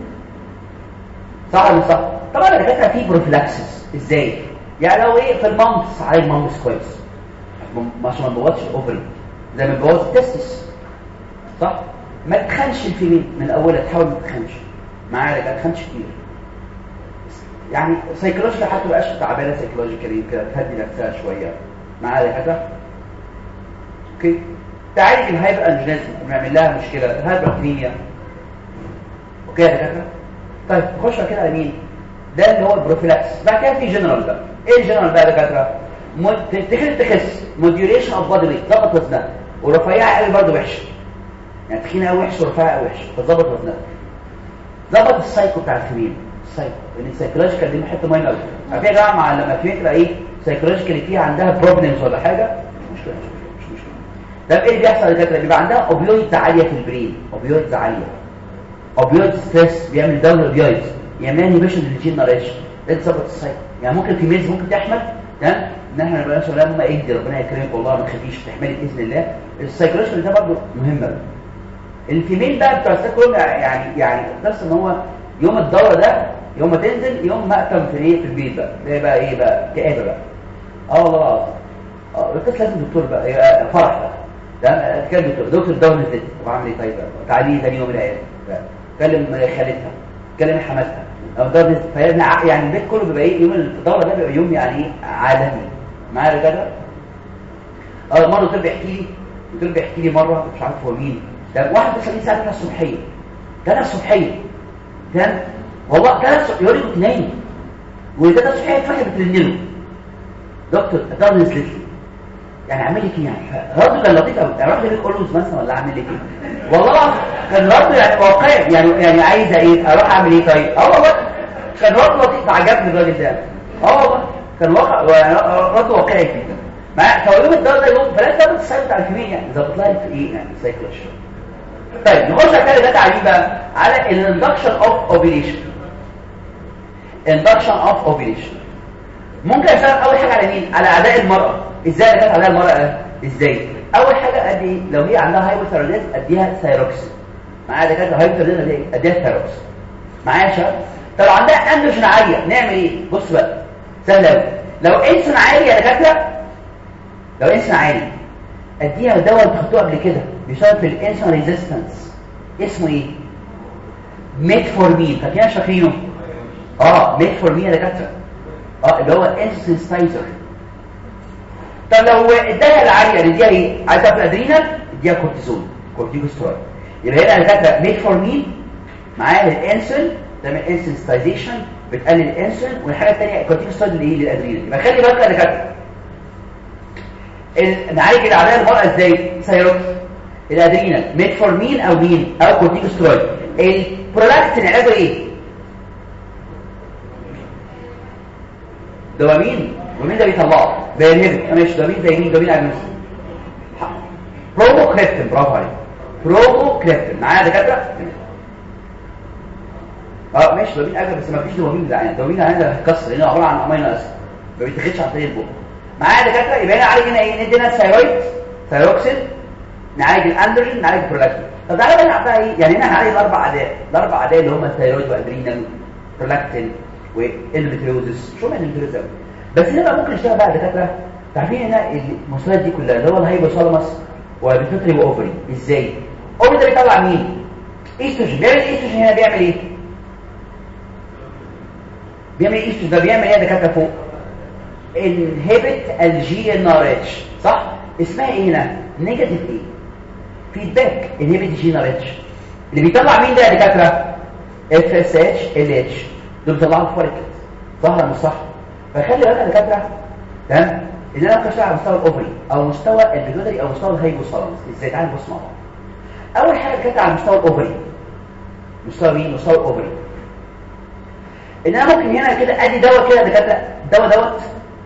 صح ولا صح طبعا يا دكاتره في بروفلاكسس ازاي يعني لو ايه في المامس عليه المامس كويس عشان ما نبوظش الاوفري زي ما نبوظ التستس صح ما تخنش الفيميل من اولها تحاول ما تخنش معايا يا دكاتره تخنش كتير يعني سايكولوجيكال حتى ما بقاش تعبانه سايكولوجيكالي كده تهدي نفسها شويه معايا كده اوكي تعالج الهايبر انجينيزم ونعمل لها مشكله الهايبر كلينيا اوكي يا دكاتره طيب نخش كده على مين ده اللي هو البروفيلاكس بعد كده في جنرال بقى ايه الجنرال بقى يا دكاتره تخس تخس موديوليشن اوف بادي ويت ظبط وزنها ورفيعه قوي برضه وحشه يعني تخينه قوي وحشه ورفيعه قوي وحشه فتظبط وزنها ظبط السايكو بتاع الفيميل السايكو لان السايكولوجيكال دي حته مهمه قوي عارفين يا جماعه مع لما في تبقى ايه سايكولوجيكالي فيها عندها بروبلمز ولا حاجه مش مشكله مش مشكله ده ايه اللي بيحصل يا دكاتره بيبقى عندها اوبيويدز عاليه في البرين اوبيويدز عاليه اوبيويد ستريس بيعمل داون اوبيويدز يعمل انهبيشن للجين ناريشن ده تظبط السايكو يعني ممكن في ميز ممكن تحمل تمام ان احنا نبقى نسال لما اهدي ربنا يكرمك والله ما تخافيش تحملي باذن الله السايكولوجي ده برضه مهمه الفيميل بقى بتوع السايكولوجي يعني يعني بس ان هو يوم الدوره ده يوم ما تنزل يوم مأتم في ايه في البيت بقى ده بقى ايه بقى كآبه بقى اه والله العظيم اه بس لازم دكتور بقى يبقى فرح بقى ده كان دكتور دكتور الدوره نزلت طب اعمل ايه طيب تعالي ثاني يوم العيال كلم خالتها كلم حماتها او ده فيبنى يعني البيت كله بيبقى ايه يوم الدوره ده بيبقى يوم يعني ايه عالمي معايا كده اه مره دكتور بيحكي لي دكتور بيحكي لي مره مش عارف هو مين ده واحد بس ساعه كده الصبحيه كان الصبحيه كان والله كان يقول لي كنت نايم وده الصبحيه فاكر بترن له دكتور ده نزلت لي يعني اعمل لك ايه يعني رده كان لطيف قوي يعني راح لك اولوز مثلا ولا اعمل لك ايه والله كان رده يعني واقعي يعني يعني عايزه ايه اروح اعمل ايه طيب اه والله كان رد لطيف عجبني الراجل ده اه والله كان واقع رد واقعي جدا مع فيوم الدواء ده يوم فلا ده بتصير على الكميه يعني ظبط لها في ايه يعني سايكولوجي طيب نخش على ده تعليم بقى على الاندكشن اوف اوبيليشن اندكشن اوف اوبيليشن ممكن اشتغل اول حاجه على مين على اعداء المراه ازاي جت عليها المراه ازاي اول حاجه ادي لو هي عندها هايبوثايروديزم اديها ثايروكسين معايا دكاتره هايبوثايروديزم اديها ثايروكسين معايا يا شباب طب عندها اندروجين عاليه نعمل ايه بص بقى سهل قوي لو انسولين عالي يا دكاتره لو انسولين عالي اديها دواء انت خدتوه قبل كده بيشتغل في الانسولين ريزيستنس اسمه ايه ميتفورمين فاكرين شايفينه اه ميتفورمين يا دكاتره اه اللي هو انسنسايزر طب لو اداها العاليه نديها ايه عايزه في الادرينال اديها كورتيزون كورتيكوسترويد يبقى هنا دكاتره ميتفورمين معاه الانسولين تعمل انسنسايزيشن بتقلل الانسولين والحاجه الثانيه كورتيكوسترويد اللي هي للادرينال يبقى خلي بالك يا دكاتره نعالج الاعداء المرأة ازاي سيروكس الادرينال ميتفورمين او مين او كورتيكوسترويد البرولاكتين علاجه ايه دوبامين ومين ده بيطلعه بينهبط ماشي دوبامين زي مين دوبامين اجنس بروموكريبتين برافو عليك بروموكريبتين معايا دكاتره اه ماشي دوبامين اجنس بس ما فيش دوبامين زعلان دوبامين زعلان ده هيتكسر لانه عباره عن امينو اسيد ما بيتاخدش عن طريق البق معايا دكاتره يبقى هنا عالج هنا ايه ندينا الثايرويد ثايروكسين نعالج الاندروجين نعالج البرولاكتين طب تعالى بقى نعطيها ايه يعني هنا هنعالج الاربع اعداء الاربع اعداء اللي هم الثايرويد وادرينال برولاكتين والانفيتريوزس شو معنى الانفيتريوزس بس هنا بقى ممكن نشتغل بقى دكاتره عارفين هنا المستويات دي كلها اللي هو الهايبوثالاموس والبيتوتري واوفري ازاي اوفري ده بيطلع مين ايستروجين بيعمل ايستروجين هنا بيعمل ايه بيعمل ايه ايستروجين ده بيعمل ايه يا دكاتره فوق انهبت الجي ان ار اتش صح اسمها ايه هنا نيجاتيف ايه فيدباك انهبت الجي ان ار اتش اللي بيطلع مين ده يا دكاتره اف اس اتش ال اتش دول بيطلعوا فوليكل صح ولا مش صح فخلي بالك يا دكاتره تمام ان انا ممكن على مستوى الاوفري او مستوى البيتوتري او مستوى الهايبوثالاموس ازاي تعالى نبص مع بعض اول حاجه كانت على مستوى الاوفري مستوى مين مستوى الاوفري ان انا ممكن هنا كده ادي دواء كده دكاتره الدواء دوت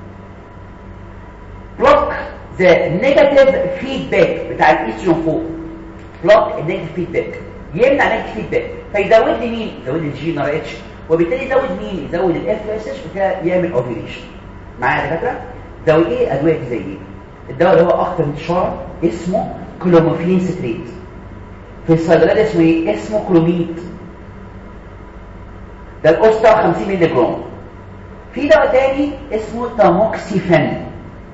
بلوك ذا نيجاتيف فيدباك بتاع الايستروجين فوق بلوك النيجاتيف فيدباك يمنع نيجاتيف فيدباك فيزود لي مين يزود لي الجي ار اتش وبالتالي يزود مين يزود الاف اس اتش وكده يعمل اوفيليشن معايا يا دكاتره دواء ايه ادويه زي ايه الدواء اللي هو اخطر انتشار اسمه كلوموفين ستريت في الصيدليات اسمه ايه اسمه كلوميد ده القرص بتاعه 50 مللي جرام في دواء تاني اسمه تاموكسيفين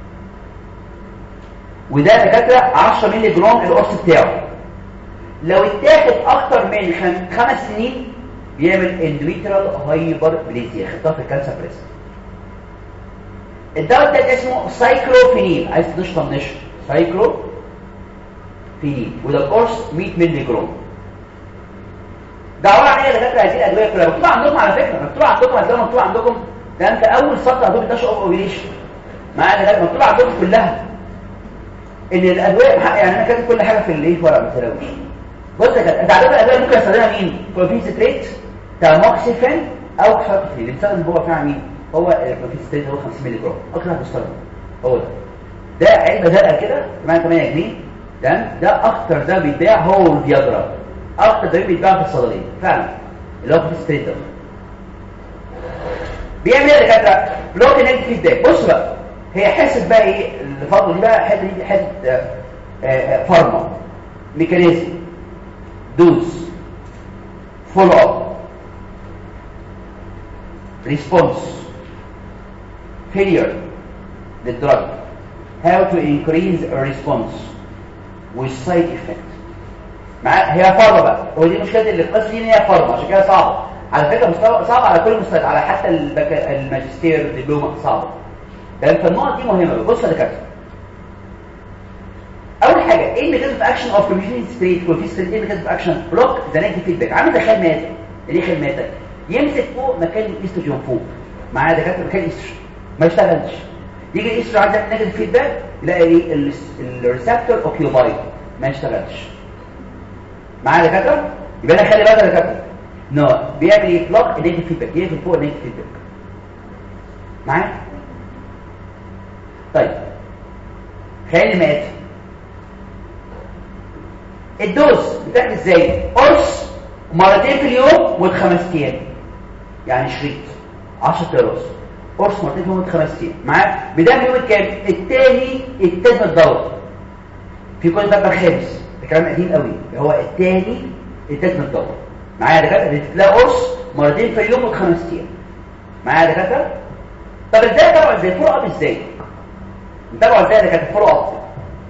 وده دكاتره 10 مللي جرام القرص بتاعه لو اتاخد اكتر من خم... خمس سنين بيعمل اندوميترال هايبر بليزيا خدتها في الكانسر بريست الدواء التاني اسمه سايكلوفينيل عايز تشرب نشر سايكلو فينيل وده القرص 100 مللي جرام ده عباره عن ايه يا دكاتره هذه الادويه كلها مكتوبه عندكم على فكره مكتوبه عندكم هتلاقوها مكتوبه عندكم ده انت اول سطر هتقول ده اوف اوبريشن معايا دكاتره مكتوبه عندكم كلها ان الادويه يعني انا كاتب كل حاجه في الايه ورقه ما تلاقوش بص يا كده انت عارف الادويه ممكن يستخدمها مين كلوفين ستريت تاموكسيفين او كساركوفين اللي بيستخدم هو فعلا مين هو الكلوفين ستريت هو 50 مللي جرام اكتر بيستخدم هو ده ده علبه زرقاء كده 8 جنيه تمام ده اكتر ده بيتباع هو والفياجرا اكتر ده بيتباع في الصيدليه فعلا اللي هو كلوفين ستريت ده بيعمل ايه يا دكاتره بلوك نيجاتيف فيدباك بص بقى هي حصه بقى ايه الفضل دي بقى حته دي حته فارما ميكانيزم دوز فولو اب ريسبونس failure للدرج how to increase a response with side effect مع هي فارما بقى ودي مشكله اللي القصه دي ان هي فارما عشان كده صعبه على فكره مستوى صعب على كل المستويات على حتى البك... الماجستير الدبلومه صعبه لان فالنقط دي مهمه بص يا دكاتره اول حاجه ايه الميكانيزم اكشن اوف كوميونيتي ستريت كوفيس ايه الميكانيزم اكشن بلوك ذا نيجاتيف فيدباك عامل زي خدمات ليه خدماتك يمسك فوق مكان الاستروجين فوق معايا دكاتره مكان الاستروجين ما يشتغلش يجي الاستروجين عندك نيجاتيف فيدباك يلاقي ايه الريسبتور اوكيوبايد ما يشتغلش معايا دكاتره يبقى انا خلي بالك يا دكاتره نو بيعمل ايه بلوك نيجاتيف فيدباك يقفل فوق نيجاتيف فيدباك معايا طيب خلي مات الدوز بتاعت ازاي قرص مرتين في اليوم والخمس ايام يعني شريط 10 قرص قرص مرتين في اليوم والخمس ايام معايا بدايه من اليوم الكام الثاني التاني من الدوره في كل باب الخامس ده كلام قديم قوي هو الثاني التاني من الدوره معايا دكاتره بتلاقي قرص مرتين في اليوم والخمس ايام معايا دكاتره طب ازاي تابعوا ازاي فولو اب ازاي نتابعوا ازاي دكاتره فولو اب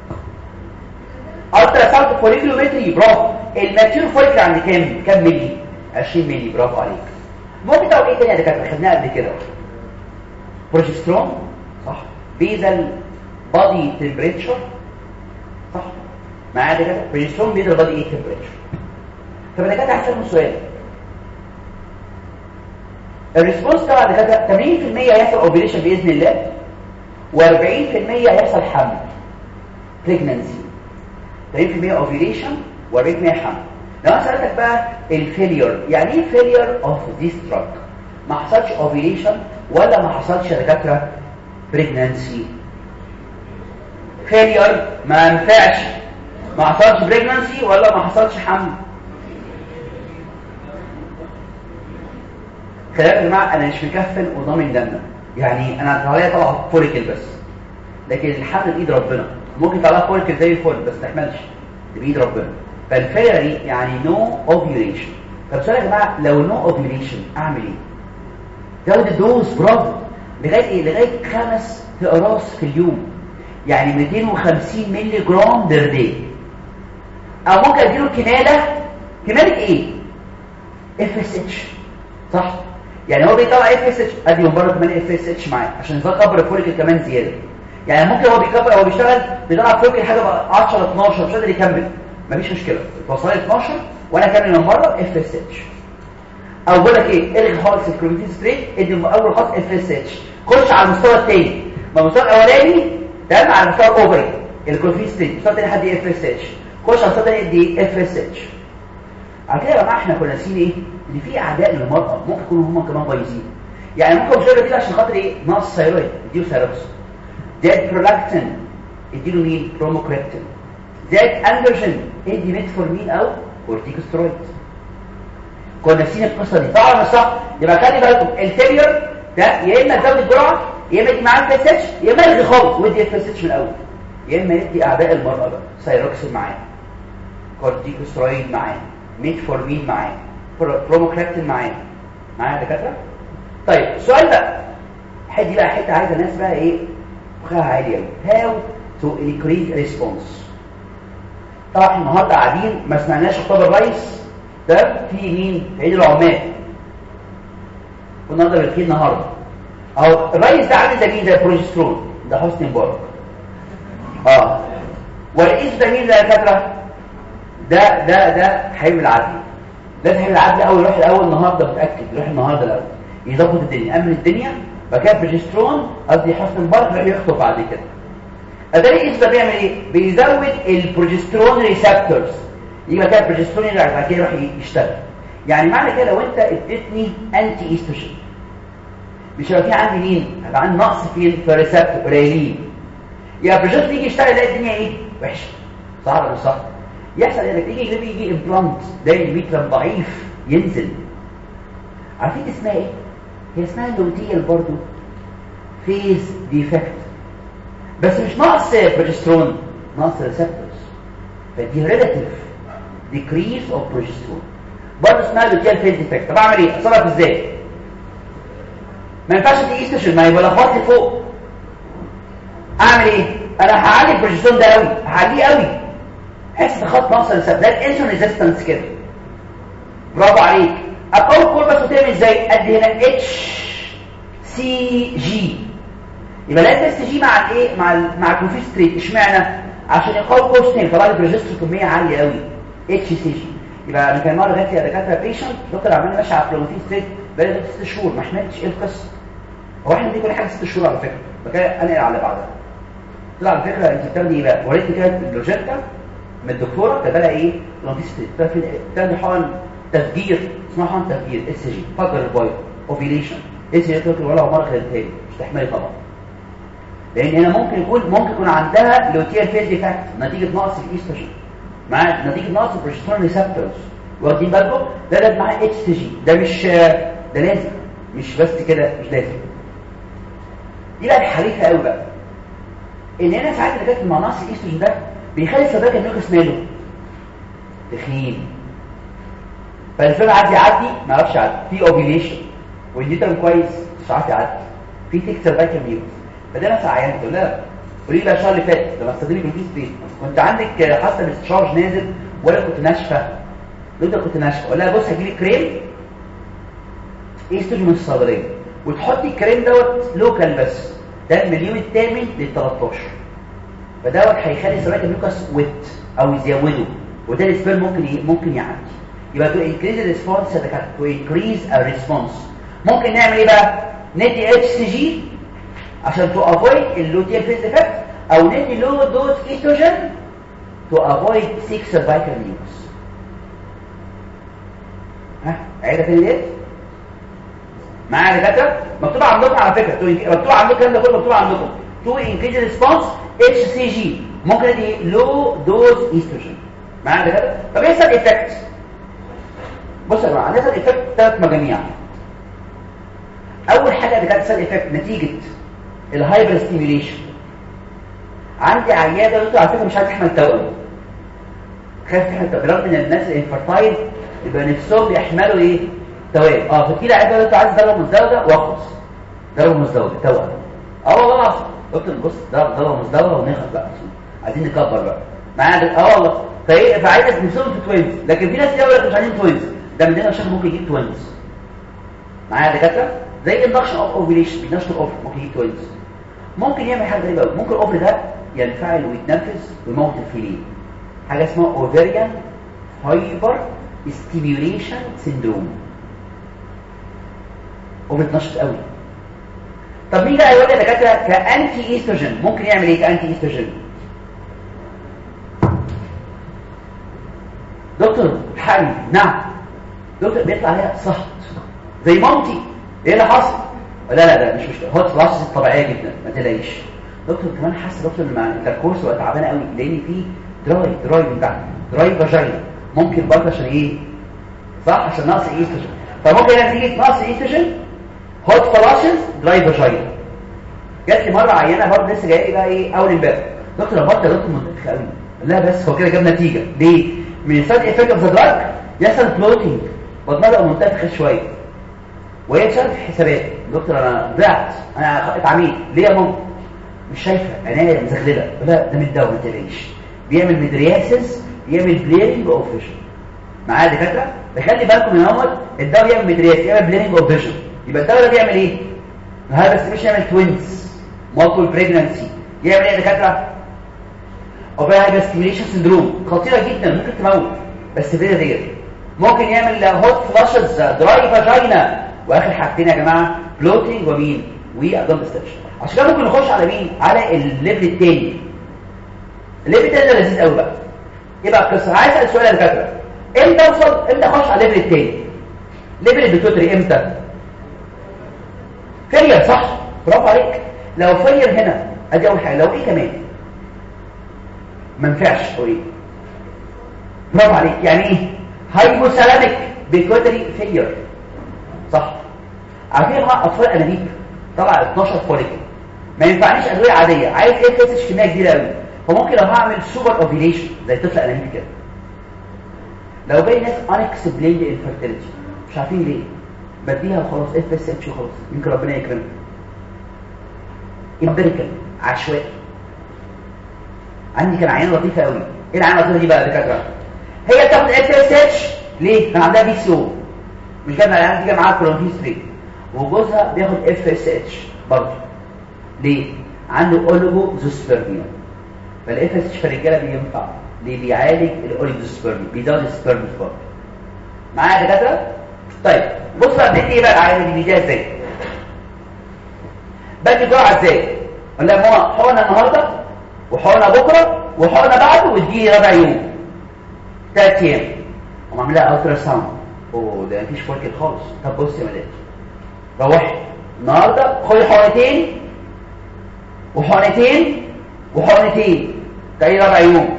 الترا ساوند فوليكيلومتري برافو الماتيور فوليكل عند كام كام ملي 20 ملي برافو عليك ممكن تقول ايه تاني يا دكاتره خدناها قبل كده بروجسترون صح بيزل بادي تمبريتشر صح معايا دكاتره بروجسترون بيزل بادي ايه تمبريتشر طب انا كده هسالكم سؤال الريسبونس طبعا دكاتره 80% هيحصل اوبريشن باذن الله و40% هيحصل حمل بريجننسي 30% اوفيليشن و40% حمل لو انا سالتك بقى الفيلير يعني ايه فيلير اوف ذيس دراج ما حصلش اوفيليشن ولا ما حصلش يا دكاتره بريجننسي فيلير ما ينفعش ما حصلش بريجننسي ولا ما حصلش حمل خلي يا جماعه انا مش مكفل وضامن دمنا يعني انا طالع طلع فوليكل بس لكن الحمل بايد ربنا ممكن يطلع فوليكل زي الفل بس ما تحملش بايد ربنا فالفيلر دي يعني نو اوفيوليشن طب سؤال يا جماعه لو نو اوفيوليشن اعمل ايه زود الدوز برافو لغايه ايه لغايه خمس اقراص في اليوم يعني 250 مللي جرام بير داي او ممكن اديله كناله كناله ايه اف اس اتش صح يعني هو بيطلع اف اس اتش ادي من بره كمان اف اس اتش معاه عشان يكبر الفوليكل كمان زياده يعني ممكن هو بيكبر هو بيشتغل بيطلع فوليكل حاجه 10 12 مش قادر يكمل مفيش مشكله توصل 12 وانا اكمل من بره اف اس اتش او بقول لك ايه الغي خالص الكروماتين ستريت ادي من اول خالص اف اس اتش خش على المستوى الثاني ما المستوى الاولاني تمام على المستوى الاوفري الكروماتين ستريت المستوى الثاني حد اف اس اتش خش على المستوى الثاني ادي اف اس اتش على كده يا جماعه احنا كنا ناسيين ايه ان في اعداء للمراه ممكن يكونوا هم كمان بايظين يعني ممكن مش كده عشان خاطر ايه نقص ثيرويد اديله ثيروكس زاد برولاكتين اديله مين بروموكريبتين زاد اندروجين ادي ميتفورمين او كورتيكوسترويد كنا ناسيين القصه دي طبعا مش صح يبقى خلي بالكم الفيلير ده يا اما تزود الجرعه يا اما يدي معاه اف اس اتش يا اما يلغي خالص ويدي اف اس اتش من الاول يا اما يدي اعداء المراه بقى ثيروكسين معاه كورتيكوسترويد معاه ميتفورمين معاه بروموكريبتين معاه معايا دكاتره طيب السؤال بقى الحته دي بقى حته عايزه ناس بقى ايه مخها عالي قوي هاو تو انكريز ريسبونس طبعا النهارده قاعدين ما سمعناش خطاب الرئيس ده في مين في عيد العمال والنهارده بالخير النهارده اهو الرئيس ده عامل زي مين زي البروجسترون ده حسني مبارك اه والرئيس ده مين ده يا دكاتره ده ده ده حبيب العدل لازم حبيب العدل اول يروح الاول النهارده متاكد يروح النهارده الاول يظبط الدنيا امن الدنيا بعد كده بروجسترون قصدي حسن مبارك يروح يخطب بعد كده ده الرئيس ده بيعمل ايه بيزود البروجسترون ريسبتورز يبقى كده البروجسترون يرجع بعد كده يروح يشتغل يعني معنى كده لو انت اديتني انتي ايستروجين مش هيبقى في عندي مين هيبقى عندي نقص فين في الريسبتور قليلين يا البروجسترون يجي يشتغل يلاقي الدنيا ايه وحشه صح ولا مش صح يحصل انك يجي يجي يجي امبلانت ده الميترم ضعيف ينزل عارفين اسمها ايه هي اسمها اللوتيال برضو فيز ديفكت بس مش ناقص بروجسترون ناقص ريسبتورز فدي ريلاتيف decrease of progesterone برضه اسمها لوتيال فيز ديفكت طب اعمل ايه اتصرف ازاي ما ينفعش ادي استروجين ما يبقى لخبط لي فوق اعمل ايه انا هعلي البروجسترون ده قوي هعليه قوي بحيث خط ناقص ريسبتور ده الانسولين ريزيستنس كده برافو عليك اقول كل بس بتعمل ازاي ادي هنا اتش سي جي يبقى لازم اس جي مع الايه مع ال مع الكونفيستريت اشمعنى عشان يقاوم كورستين طلع لي بروجسترون كميه عاليه قوي اتش سي جي يبقى انا كان مره جات لي دكاتره بيشنت دكتور عمال ماشي على فلومتين ستريت بقالي ست شهور ما حملتش ايه القصه هو احنا دي كل حاجه ست شهور على فكره فكده انقل على بعضها طلع على فكره انت بتاخدي ايه بقى وريتني كده البروجيكتا من الدكتوره كتب لها ايه فلومتين ستريت بتاخدي حقن تفجير اسمها حقن تفجير اس جي فجر البايض اوفيليشن اس جي دكتور ولا مره خدتها لي مش تحملي طبعا لان هنا ممكن يكون ممكن يكون عندها لوتيال فيز ديفكت نتيجه نقص الايستروجين مع نتيجه نقص البروجسترون ريسبتورز واخدين بالكم ده ده معاه اتش تي جي ده مش ده لازم مش بس كده مش لازم دي بقى الحريفه قوي بقى ان هنا ساعات اللي جت مع نقص الايستروجين ده بيخلي سباك النيوكس ماله تخين فالسبب عادي يعدي ما يعرفش يعدي في اوفيليشن والنيوترون كويس مش عارف يعدي في تيك سيرفايكال نيوكس فده انا عيان تقول لها قولي لي الشهر اللي فات لما استخدمي جلوكوز ستريت كنت عندك حاسه الاستشارج نازل ولا كنت ناشفه قلت كنت ناشفه اقول لها بص هجيب لك كريم ايستروجين من الصيدليه وتحطي الكريم دوت لوكال بس ده المليون الثامن لل 13 فدوت هيخلي سيرفايكال نيوكس ويت او يزوده وده السبير ممكن ي... ممكن يعدي يبقى تو انكريز الريسبونس تو انكريز الريسبونس ممكن نعمل ايه بقى ندي اتش سي جي عشان تو افويد اللوتيال فيز افكت او ندي لو دوز ايستروجين تو افويد 6 سيرفايكال نيوكس ها عيده تاني ديت معايا يا دكاتره مكتوب عندكم على فكره مكتوب عندكم الكلام ده كله مكتوب عندكم تو انكريز ريسبونس اتش سي جي ممكن ادي لو دوز ايستروجين معايا يا دكاتره طب ايه السايد افكت بص يا جماعه عندنا سايد افكت ثلاث مجاميع اول حاجه اللي كانت سايد افكت نتيجه الهايبر ستيميوليشن عندي عياده دكتور على فكره مش عايز تحمل توأم خايف تحمل توأم برغم ان الناس الانفرتايل يبقى نفسهم يحملوا ايه توأم اه فتيجي عياده دكتور عايز ضربه مزدوجه واخلص ضربه مزدوجه توأم اه والله العظيم دكتور بص ضربه مزدوجه ونخلص بقى عايزين نكبر بقى معايا اه والله فايه فعايز نفسهم في توينز لكن في ناس يقول لك مش عايزين توينز ده عندنا شخص ممكن يجيب توينز معايا دكاتره زي اندكشن اوف اوفيليشن بينشط اوف ممكن يجيب توينز ممكن يعمل حاجه غريبه قوي ممكن الاوفر ده ينفعل ويتنفذ ويموت الفيلين حاجه اسمها اوفريان هايبر ستيميوليشن سيندروم اوفر اتنشط قوي طب مين بقى يقول لي دكاتره كانتي ايستروجين ممكن يعمل ايه كانتي ايستروجين دكتور حقني نعم دكتور بيطلع عليها صهد زي مامتي ايه اللي حصل لا لا لا مش مشكله هو فلاس طبيعيه جدا ما تلاقيش دكتور كمان حاسس دكتور ان مع الكورس بقى تعبانه قوي لان في دراي دراي من تحت دراي فاجينا ممكن برضه عشان ايه صح عشان نقص ايستروجين فممكن نتيجه نقص ايستروجين هوت فلاشز دراي فاجينا جات لي مره عيانه برضه لسه جايه لي بقى ايه اول امبارح دكتور انا بطل دكتور منطقي قوي لا بس هو كده جاب نتيجه ليه من السايد افكت اوف ذا دراج يحصل فلوتنج بطنها بقى منتفخه شويه وهي بتشتغل في حسابات دكتور انا ضعت انا اتعميت ليه يا ماما مش شايفه عينيا مزغلله لا ده من الدواء ما تلاقيش بيعمل مدرياسس بيعمل بليرنج اوف فيجن معايا دكاتره فخلي بالكم ان هو الدواء بيعمل مدرياس يعمل بليرنج اوف فيجن يبقى الدواء ده بيعمل ايه هذا بس مش يعمل توينز مالتيبل بريجنانسي يعمل ايه يا دكاتره اوفيرا ستيميليشن سندروم خطيره جدا ممكن تموت بس فيري رير ممكن يعمل هوت فلاشز دراي فاجينا واخر حاجتين يا جماعه فلوتنج ومين وادلت ستيتش عشان كده ممكن نخش على مين على الليفل الثاني الليفل الثاني ده لذيذ قوي بقى ايه بقى القصه عايز اسال سؤال يا دكاتره امتى اوصل امتى اخش على الليفل الثاني ليفل البيتوتري امتى فيلير صح برافو عليك لو فيلير هنا ادي اول حاجه لو ايه كمان ما ينفعش او ايه برافو عليك يعني ايه هايبوثالاميك بيتوتري فيلير صح عارفين يا جماعه اطفال انابيب طلع 12 فوليكل ما ينفعنيش ادويه عاديه عايز ايه فيسش كميه كبيره قوي فممكن لو هعمل سوبر اوفيليشن زي طفل انانيك كده لو جاي ناس unexplained infertility مش عارفين ليه بديها وخلاص اف اس اتش وخلاص يمكن ربنا يكرمك امبيريكال عشوائي عندي كان عيان لطيفه قوي ايه العيان اللطيفه دي بقى دكاتره هي بتاخد اف اس اتش ليه كان عندها بي سي او مش جايه العيان دي معاها كولونتين ستريت وجوزها بياخد اف اس اتش برضه ليه عنده اوليجو زوسبرميا فالاف اس اتش في الرجاله بينفع ليه بيعالج الاوليجو زوسبرميا بيزود السبرم برضه معايا يا دكاتره طيب بص بقى بندي ايه بقى العينه دي بيديها ازاي بدي جرعه ازاي ولا ماما حقنه النهارده وحقنه بكره وحقنه بعده وتجي ربع يوم ثلاث ايام وما عاملها الترا ساوند اوه ده مفيش فولكل خالص طب بص يا مدام روحي النهارده خدي حقنتين وحقنتين وحقنتين تاني ربع يوم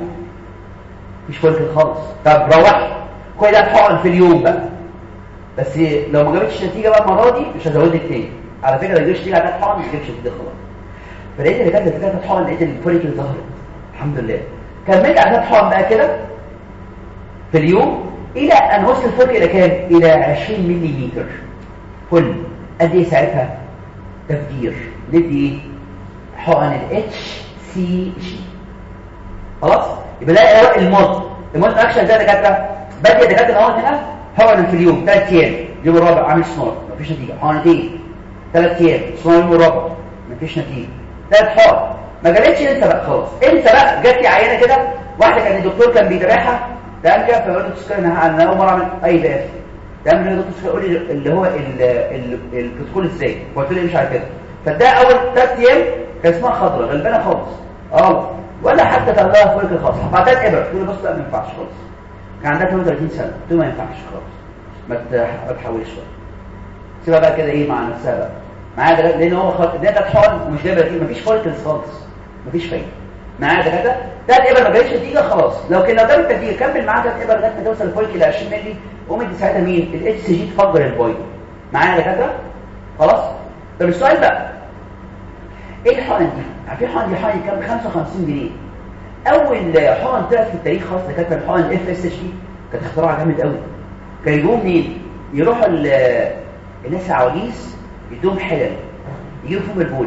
مفيش فولكل خالص طب روحي خدي ده حقن في اليوم بقى بس لو ما جابتش نتيجه بقى المره دي مش هزود لك تاني على فكره لو جبتش نتيجه على حقن مش جبتش نتيجه خلاص فلقيت اللي كانت ثلاث حقن لقيت الفوليكل ظهرت الحمد لله كملت على ثلاث حقن بقى كده في اليوم الى ان وصل الفوليكل الى كام الى 20 ملي متر فل قد ايه ساعتها تفجير ندي ايه حقن الاتش سي جي خلاص يبقى ده الموت الموت اكشن ده دكاتره بدي دكاتره اهو هنا حقن في اليوم ثلاث ايام اليوم الرابع عامل سنور مفيش نتيجه حقنتين ثلاث ايام سنور اليوم الرابع مفيش نتيجه ثلاث حقن ما جابتش انسى بقى خلاص انسى بقى جات لي عينه كده واحده كان الدكتور كان بيتابعها تمام كده فقلت له تسكر انا اول مره اعمل اي داف تمام الدكتور تسكر يقول لي اللي هو البروتوكول ازاي قلت له مش عارف كده فده اول ثلاث ايام كان اسمها خضراء غلبانه خالص اه ولا حتى كان لها فولك خالص بعدها ابره قلت له بص لا ما ينفعش خالص كان عندها 32 سنه قلت له ما ينفعش خلاص ما تحاولش بقى سيبها بقى كده ايه مع نفسها بقى معايا ده لان هو خط ده حقن ومش جايبه نتيجه مفيش فولكلز خالص مفيش فايده معايا ده كده ثلاث ابر ما جابتش نتيجه خلاص لو كان لو جابت نتيجه كمل معاها ثلاث ابر لغايه ما توصل الفولك ل 20 مللي قوم ادي ساعتها مين الاتش سي جي تفجر البويضه معايا ده كده خلاص طب السؤال بقى ايه الحقن دي عارفين الحقن دي حقن كام 55 جنيه اول حقن طلعت في التاريخ خالص ده كانت الحقن الاف اس اتش دي كانت اختراع جامد قوي كان يجوا منين يروحوا الناس العواجيز يدوهم حلل يجيبوا فيهم البول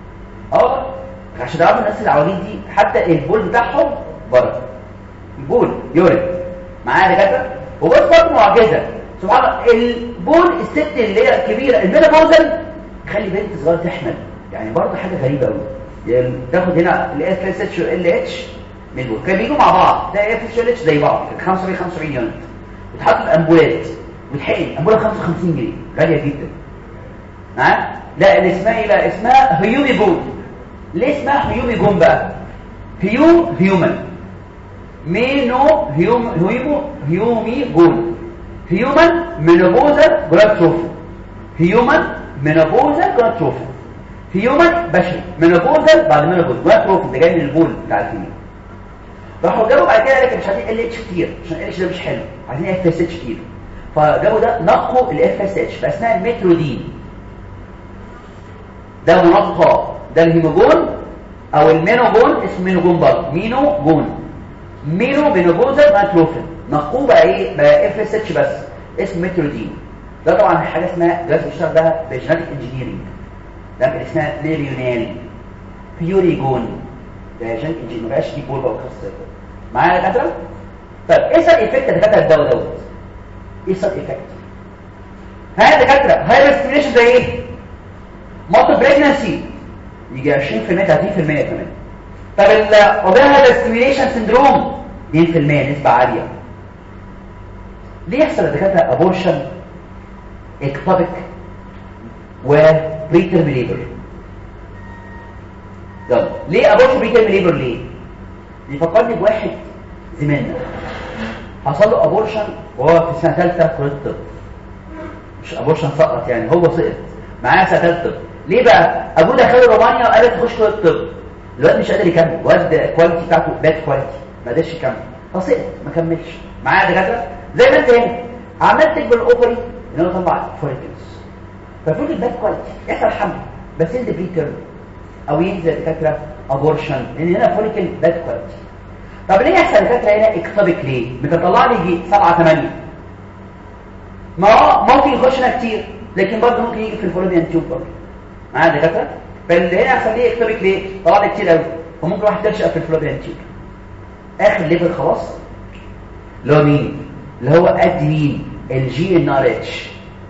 اه عشان تعرفوا الناس العواجيز دي حتى البول بتاعهم بره البول يورين معايا دكاتره وبص برضه معجزه سبحان الله البول الست اللي هي الكبيره المينوبوزل خلي بنت صغيره تحمل يعني برضه حاجه غريبه قوي يعني تاخد هنا الاف اس اتش والال اتش من البول كانوا بيجوا مع بعض ده اف اس اتش زي بعض 75 75 يونت وتحط الامبولات وتحقن امبوله 55 جنيه غاليه جدا ها لا اللي اسمها ايه بقى اسمها هيومي بون ليه اسمها هيومي جون بقى هيو هيومن مينو هيوم هيومو هيومي جون هيومن مينوبوزا جراتروفي هيومن مينوبوزا جراتروفي هيومن بشري مينوبوزا بعد مينوبوز جراتروفي ده جاي من البول بتاع الفيميل راحوا جابوا بعد كده لكن مش عايزين ال اتش كتير عشان ال اتش ده مش حلو عايزين اف اس اتش كتير فجابوا ده نقوا الاف اس اتش فاسمها المترودين ده منقى ده الهيموجون او المينوجون اسمه مينوجون برضه مينوجون مينو مينوجوزا ماتروفين نقوه بقى ايه بقى اف اس اتش بس اسمه مترودين ده طبعا حاجه اسمها جهاز بيشتغل ده بجينيتك انجينيرنج ده اللي اسمها نيريونال بيوريجون ده جينيتك انجينيرنج ما بقاش دي بول بقى وخلاص معايا يا دكاتره طيب ايه السايد افكت اللي دكاتره الدواء دوت ايه السايد افكت ها يا دكاتره هايبر ستيميليشن زي ايه مالتي بريجنسي يجي 20% 30% كمان طب الاوبيهايبر ستيميليشن سندروم 2% نسبه عاليه ليه يحصل يا دكاتره ابورشن اكتوبيك وبريترم ليبر يلا ليه ابورشن بريترم ليبر ليه يفكرني بواحد زميلنا حصل له ابورشن وهو في سنه ثالثه كليه الطب مش ابورشن سقط يعني هو سقط معاه سنه ثالثه طب ليه بقى ابوه دخله رومانيا وقال لك تخش كليه الطب الواد مش قادر يكمل الواد الكواليتي بتاعته باد كواليتي ما قدرش يكمل فسقط ما كملش معايا دكاتره زي ما انت هنا عمال تكبر الاوفري ان هو يطلع فوليكلز فالفوليكل باد كواليتي يحصل حمل بس اند بري تيرم او ينزل يا دكاتره ابورشن لان هنا فوليكل باد كواليتي طب ليه يحصل دكاتره هنا اكتوبيك ليه بتطلع لي يجي 7 8 ما هو ممكن يخش هنا كتير لكن برضه ممكن يجي في الفولوديان تيوب برضه معايا دكاتره فاللي هنا يحصل ليه اكتوبيك ليه طلع لي كتير قوي فممكن واحد ترشق في الفولوديان تيوب اخر ليفل خلاص اللي هو مين اللي هو قد مين الجي ان ار اتش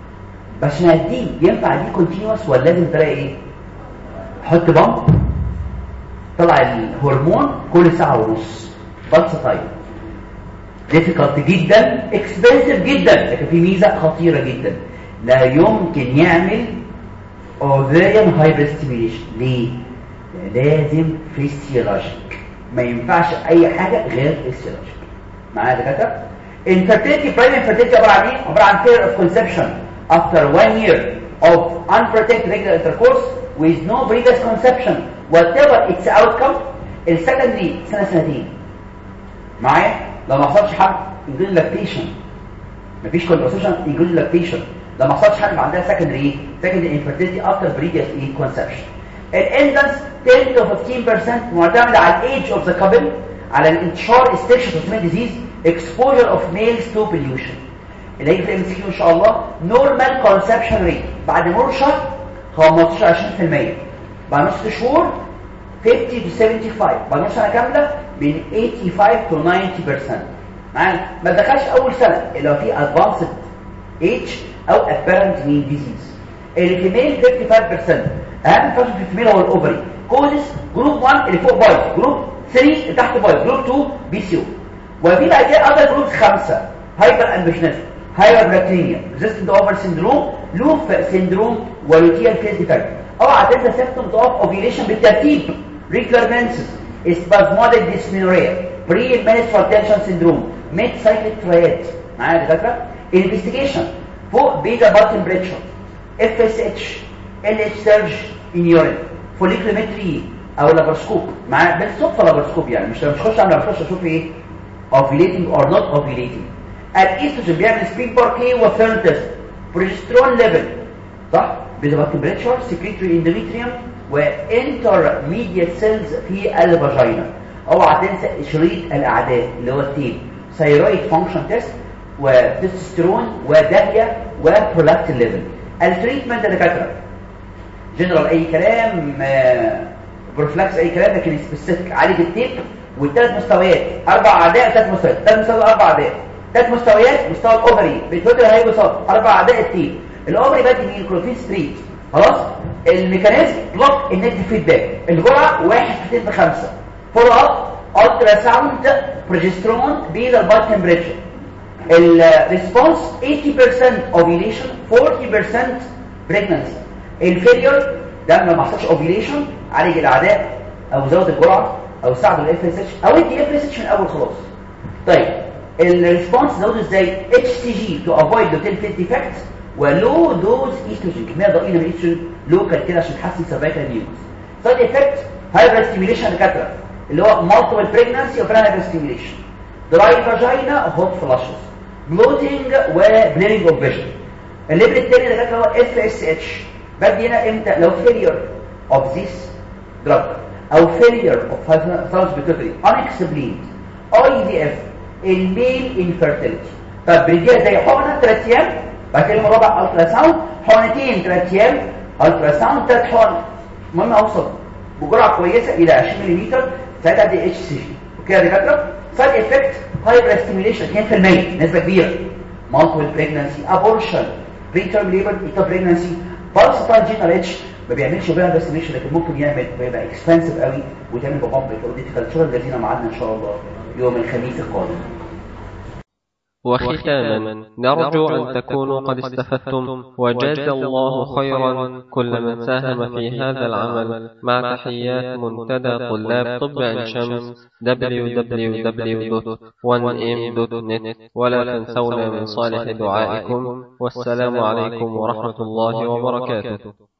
بس ما دي ينفع دي كونتينوس ولا لازم تلاقي ايه حط بامب طلع الهرمون كل ساعه ونص بلس تايم ديفيكالت جدا اكسبنسيف جدا لكن في ميزه خطيره جدا لا يمكن يعمل اوفيريان هايبر ستيميليشن ليه لازم فيسيولوجيك ما ينفعش اي حاجه غير فيسيولوجيك معايا دكاتره infertility primary infertility عباره عن ايه عباره عن failure of conception after one year of unprotected regular intercourse with no previous conception whatever its outcome السكندري سنه سنتين معايا لو ما حصلش حاجه يجي لاكتيشن مفيش كونترسبشن يجي لاكتيشن لو ما حصلش حاجه عندها سكندري ايه سكندري infertility after previous ايه conception الانسنس 10 to 15% معتمد على الايدج اوف ذا couple على الانتشار استكشف ديزيز exposure of males to pollution اللي هيجي في الام سي كيو ان شاء الله normal conception rate بعد مرور شهر 15 20% بعد نص شهور 50 to 75 بعد نص سنه كامله من 85 to 90% معانا ما تدخلش اول سنه لو في advanced age او apparent mean disease اللي في ميل 55% اهم فاكتور في الفيميل هو الاوفري كوزس جروب 1 اللي فوق بايظ جروب 3 اللي تحت بايظ جروب 2 بي سي او وفي بعد كده اذر جروبس خمسه هايبر امبيشنس هايبر بلاكتينيا ريزيستنت اوفر سيندروم لوف سيندروم ولوتيال فيز ديفكت اوعى تنسى سيمبتومز اوف اوفيليشن بالترتيب ريكلرمنسز اسبازموديك ديسمينوريا بري menstrual tension syndrome ميد سايكليك ترياد معايا يا دكاتره انفستيجيشن فوق بيتا بار تمبريتشر اف اس اتش ال اتش سيرج ان يورين فوليكلومتري او لابروسكوب معايا بالصدفه لابروسكوب يعني مش مش هخش اعمل لابروسكوب اشوف ايه ovulating or not ovulating الايستروجين بيعمل سبرينج باركي وثيرن تيست بروجسترون ليفل صح بيبقى تمبريتشر سكريتري اندوميتريوم وانترميديت سيلز في الفاجينا اوعى تنسى شريط الاعداد اللي هو التيب ثايرويد فانكشن تيست وتستوستيرون وداليا وبرولاكتين ليفل التريتمنت دكاتره جنرال اي كلام بروفلاكس اي كلام لكن سبيسيفيك عالج التيب والثلاث مستويات اربع اعداء ثلاث مستويات ثلاث مستويات اربع اعداء ثلاث مستويات مستوى الاوفري بالتوتال هايبوسات اربع اعداء التيب الاوفري بدي مين كلوفين ستريت خلاص الميكانيزم بلوك النت فيدباك الجرعه 1 في 2 في 5 فولو اب الترا ساوند بروجسترون بيتا بار تمبريتشر الريسبونس 80% اوفيليشن 40% بريجننسي الفيلير ده لما ما حصلش اوفيليشن عالج الاعداء او زود الجرعه او ساعد الاف اس اتش او ادي اف اس اتش من الاول خلاص طيب الريسبونس زود ازاي اتش سي جي تو افويد لوتيل فيت ديفكت ولو دوز ايستروجين كميه ضئيله من الايستروجين لوكال كده عشان تحسن سيرفايكال نيوز سايد افكت هايبر ستيميوليشن دكاتره اللي هو مالتيبل بريجنسي وفران هايبر ستيميوليشن دراي فاجينا هوت فلاشز بلوتنج وبليرنج اوف فيجن الليفل الثاني دكاتره هو اف اس اتش بدي هنا امتى لو فيلير اوف ذيس دراج او failure of thalamus pituitary unexplained IVF الميل infertility طب بيجيها زي حقنه 3 ايام بعد كده رابع الترا ساوند حقنتين 3 ايام الترا ساوند 3 حقن المهم اوصل بجرعه كويسه الى 20 ملم ساعتها دي اتش سي جي اوكي يا دكاتره سايد افكت هايبر ستيميوليشن 2% نسبه كبيره مالتيبل بريجنسي ابورشن بريتيرم ليبر ايتا بريجنسي بالستال جينال اتش ما بيعملش بقى ديستنيشن لكن ممكن يعمل بيبقى اكسبنسيف قوي وتعمل ببامب وديفيكالتشر الذين معانا ان شاء الله يوم الخميس القادم وختاما نرجو أن تكونوا قد استفدتم وجاز الله خيرا كل من ساهم في هذا العمل مع تحيات منتدى طلاب طب عين شمس www.1m.net ولا تنسونا من صالح دعائكم والسلام عليكم ورحمة الله وبركاته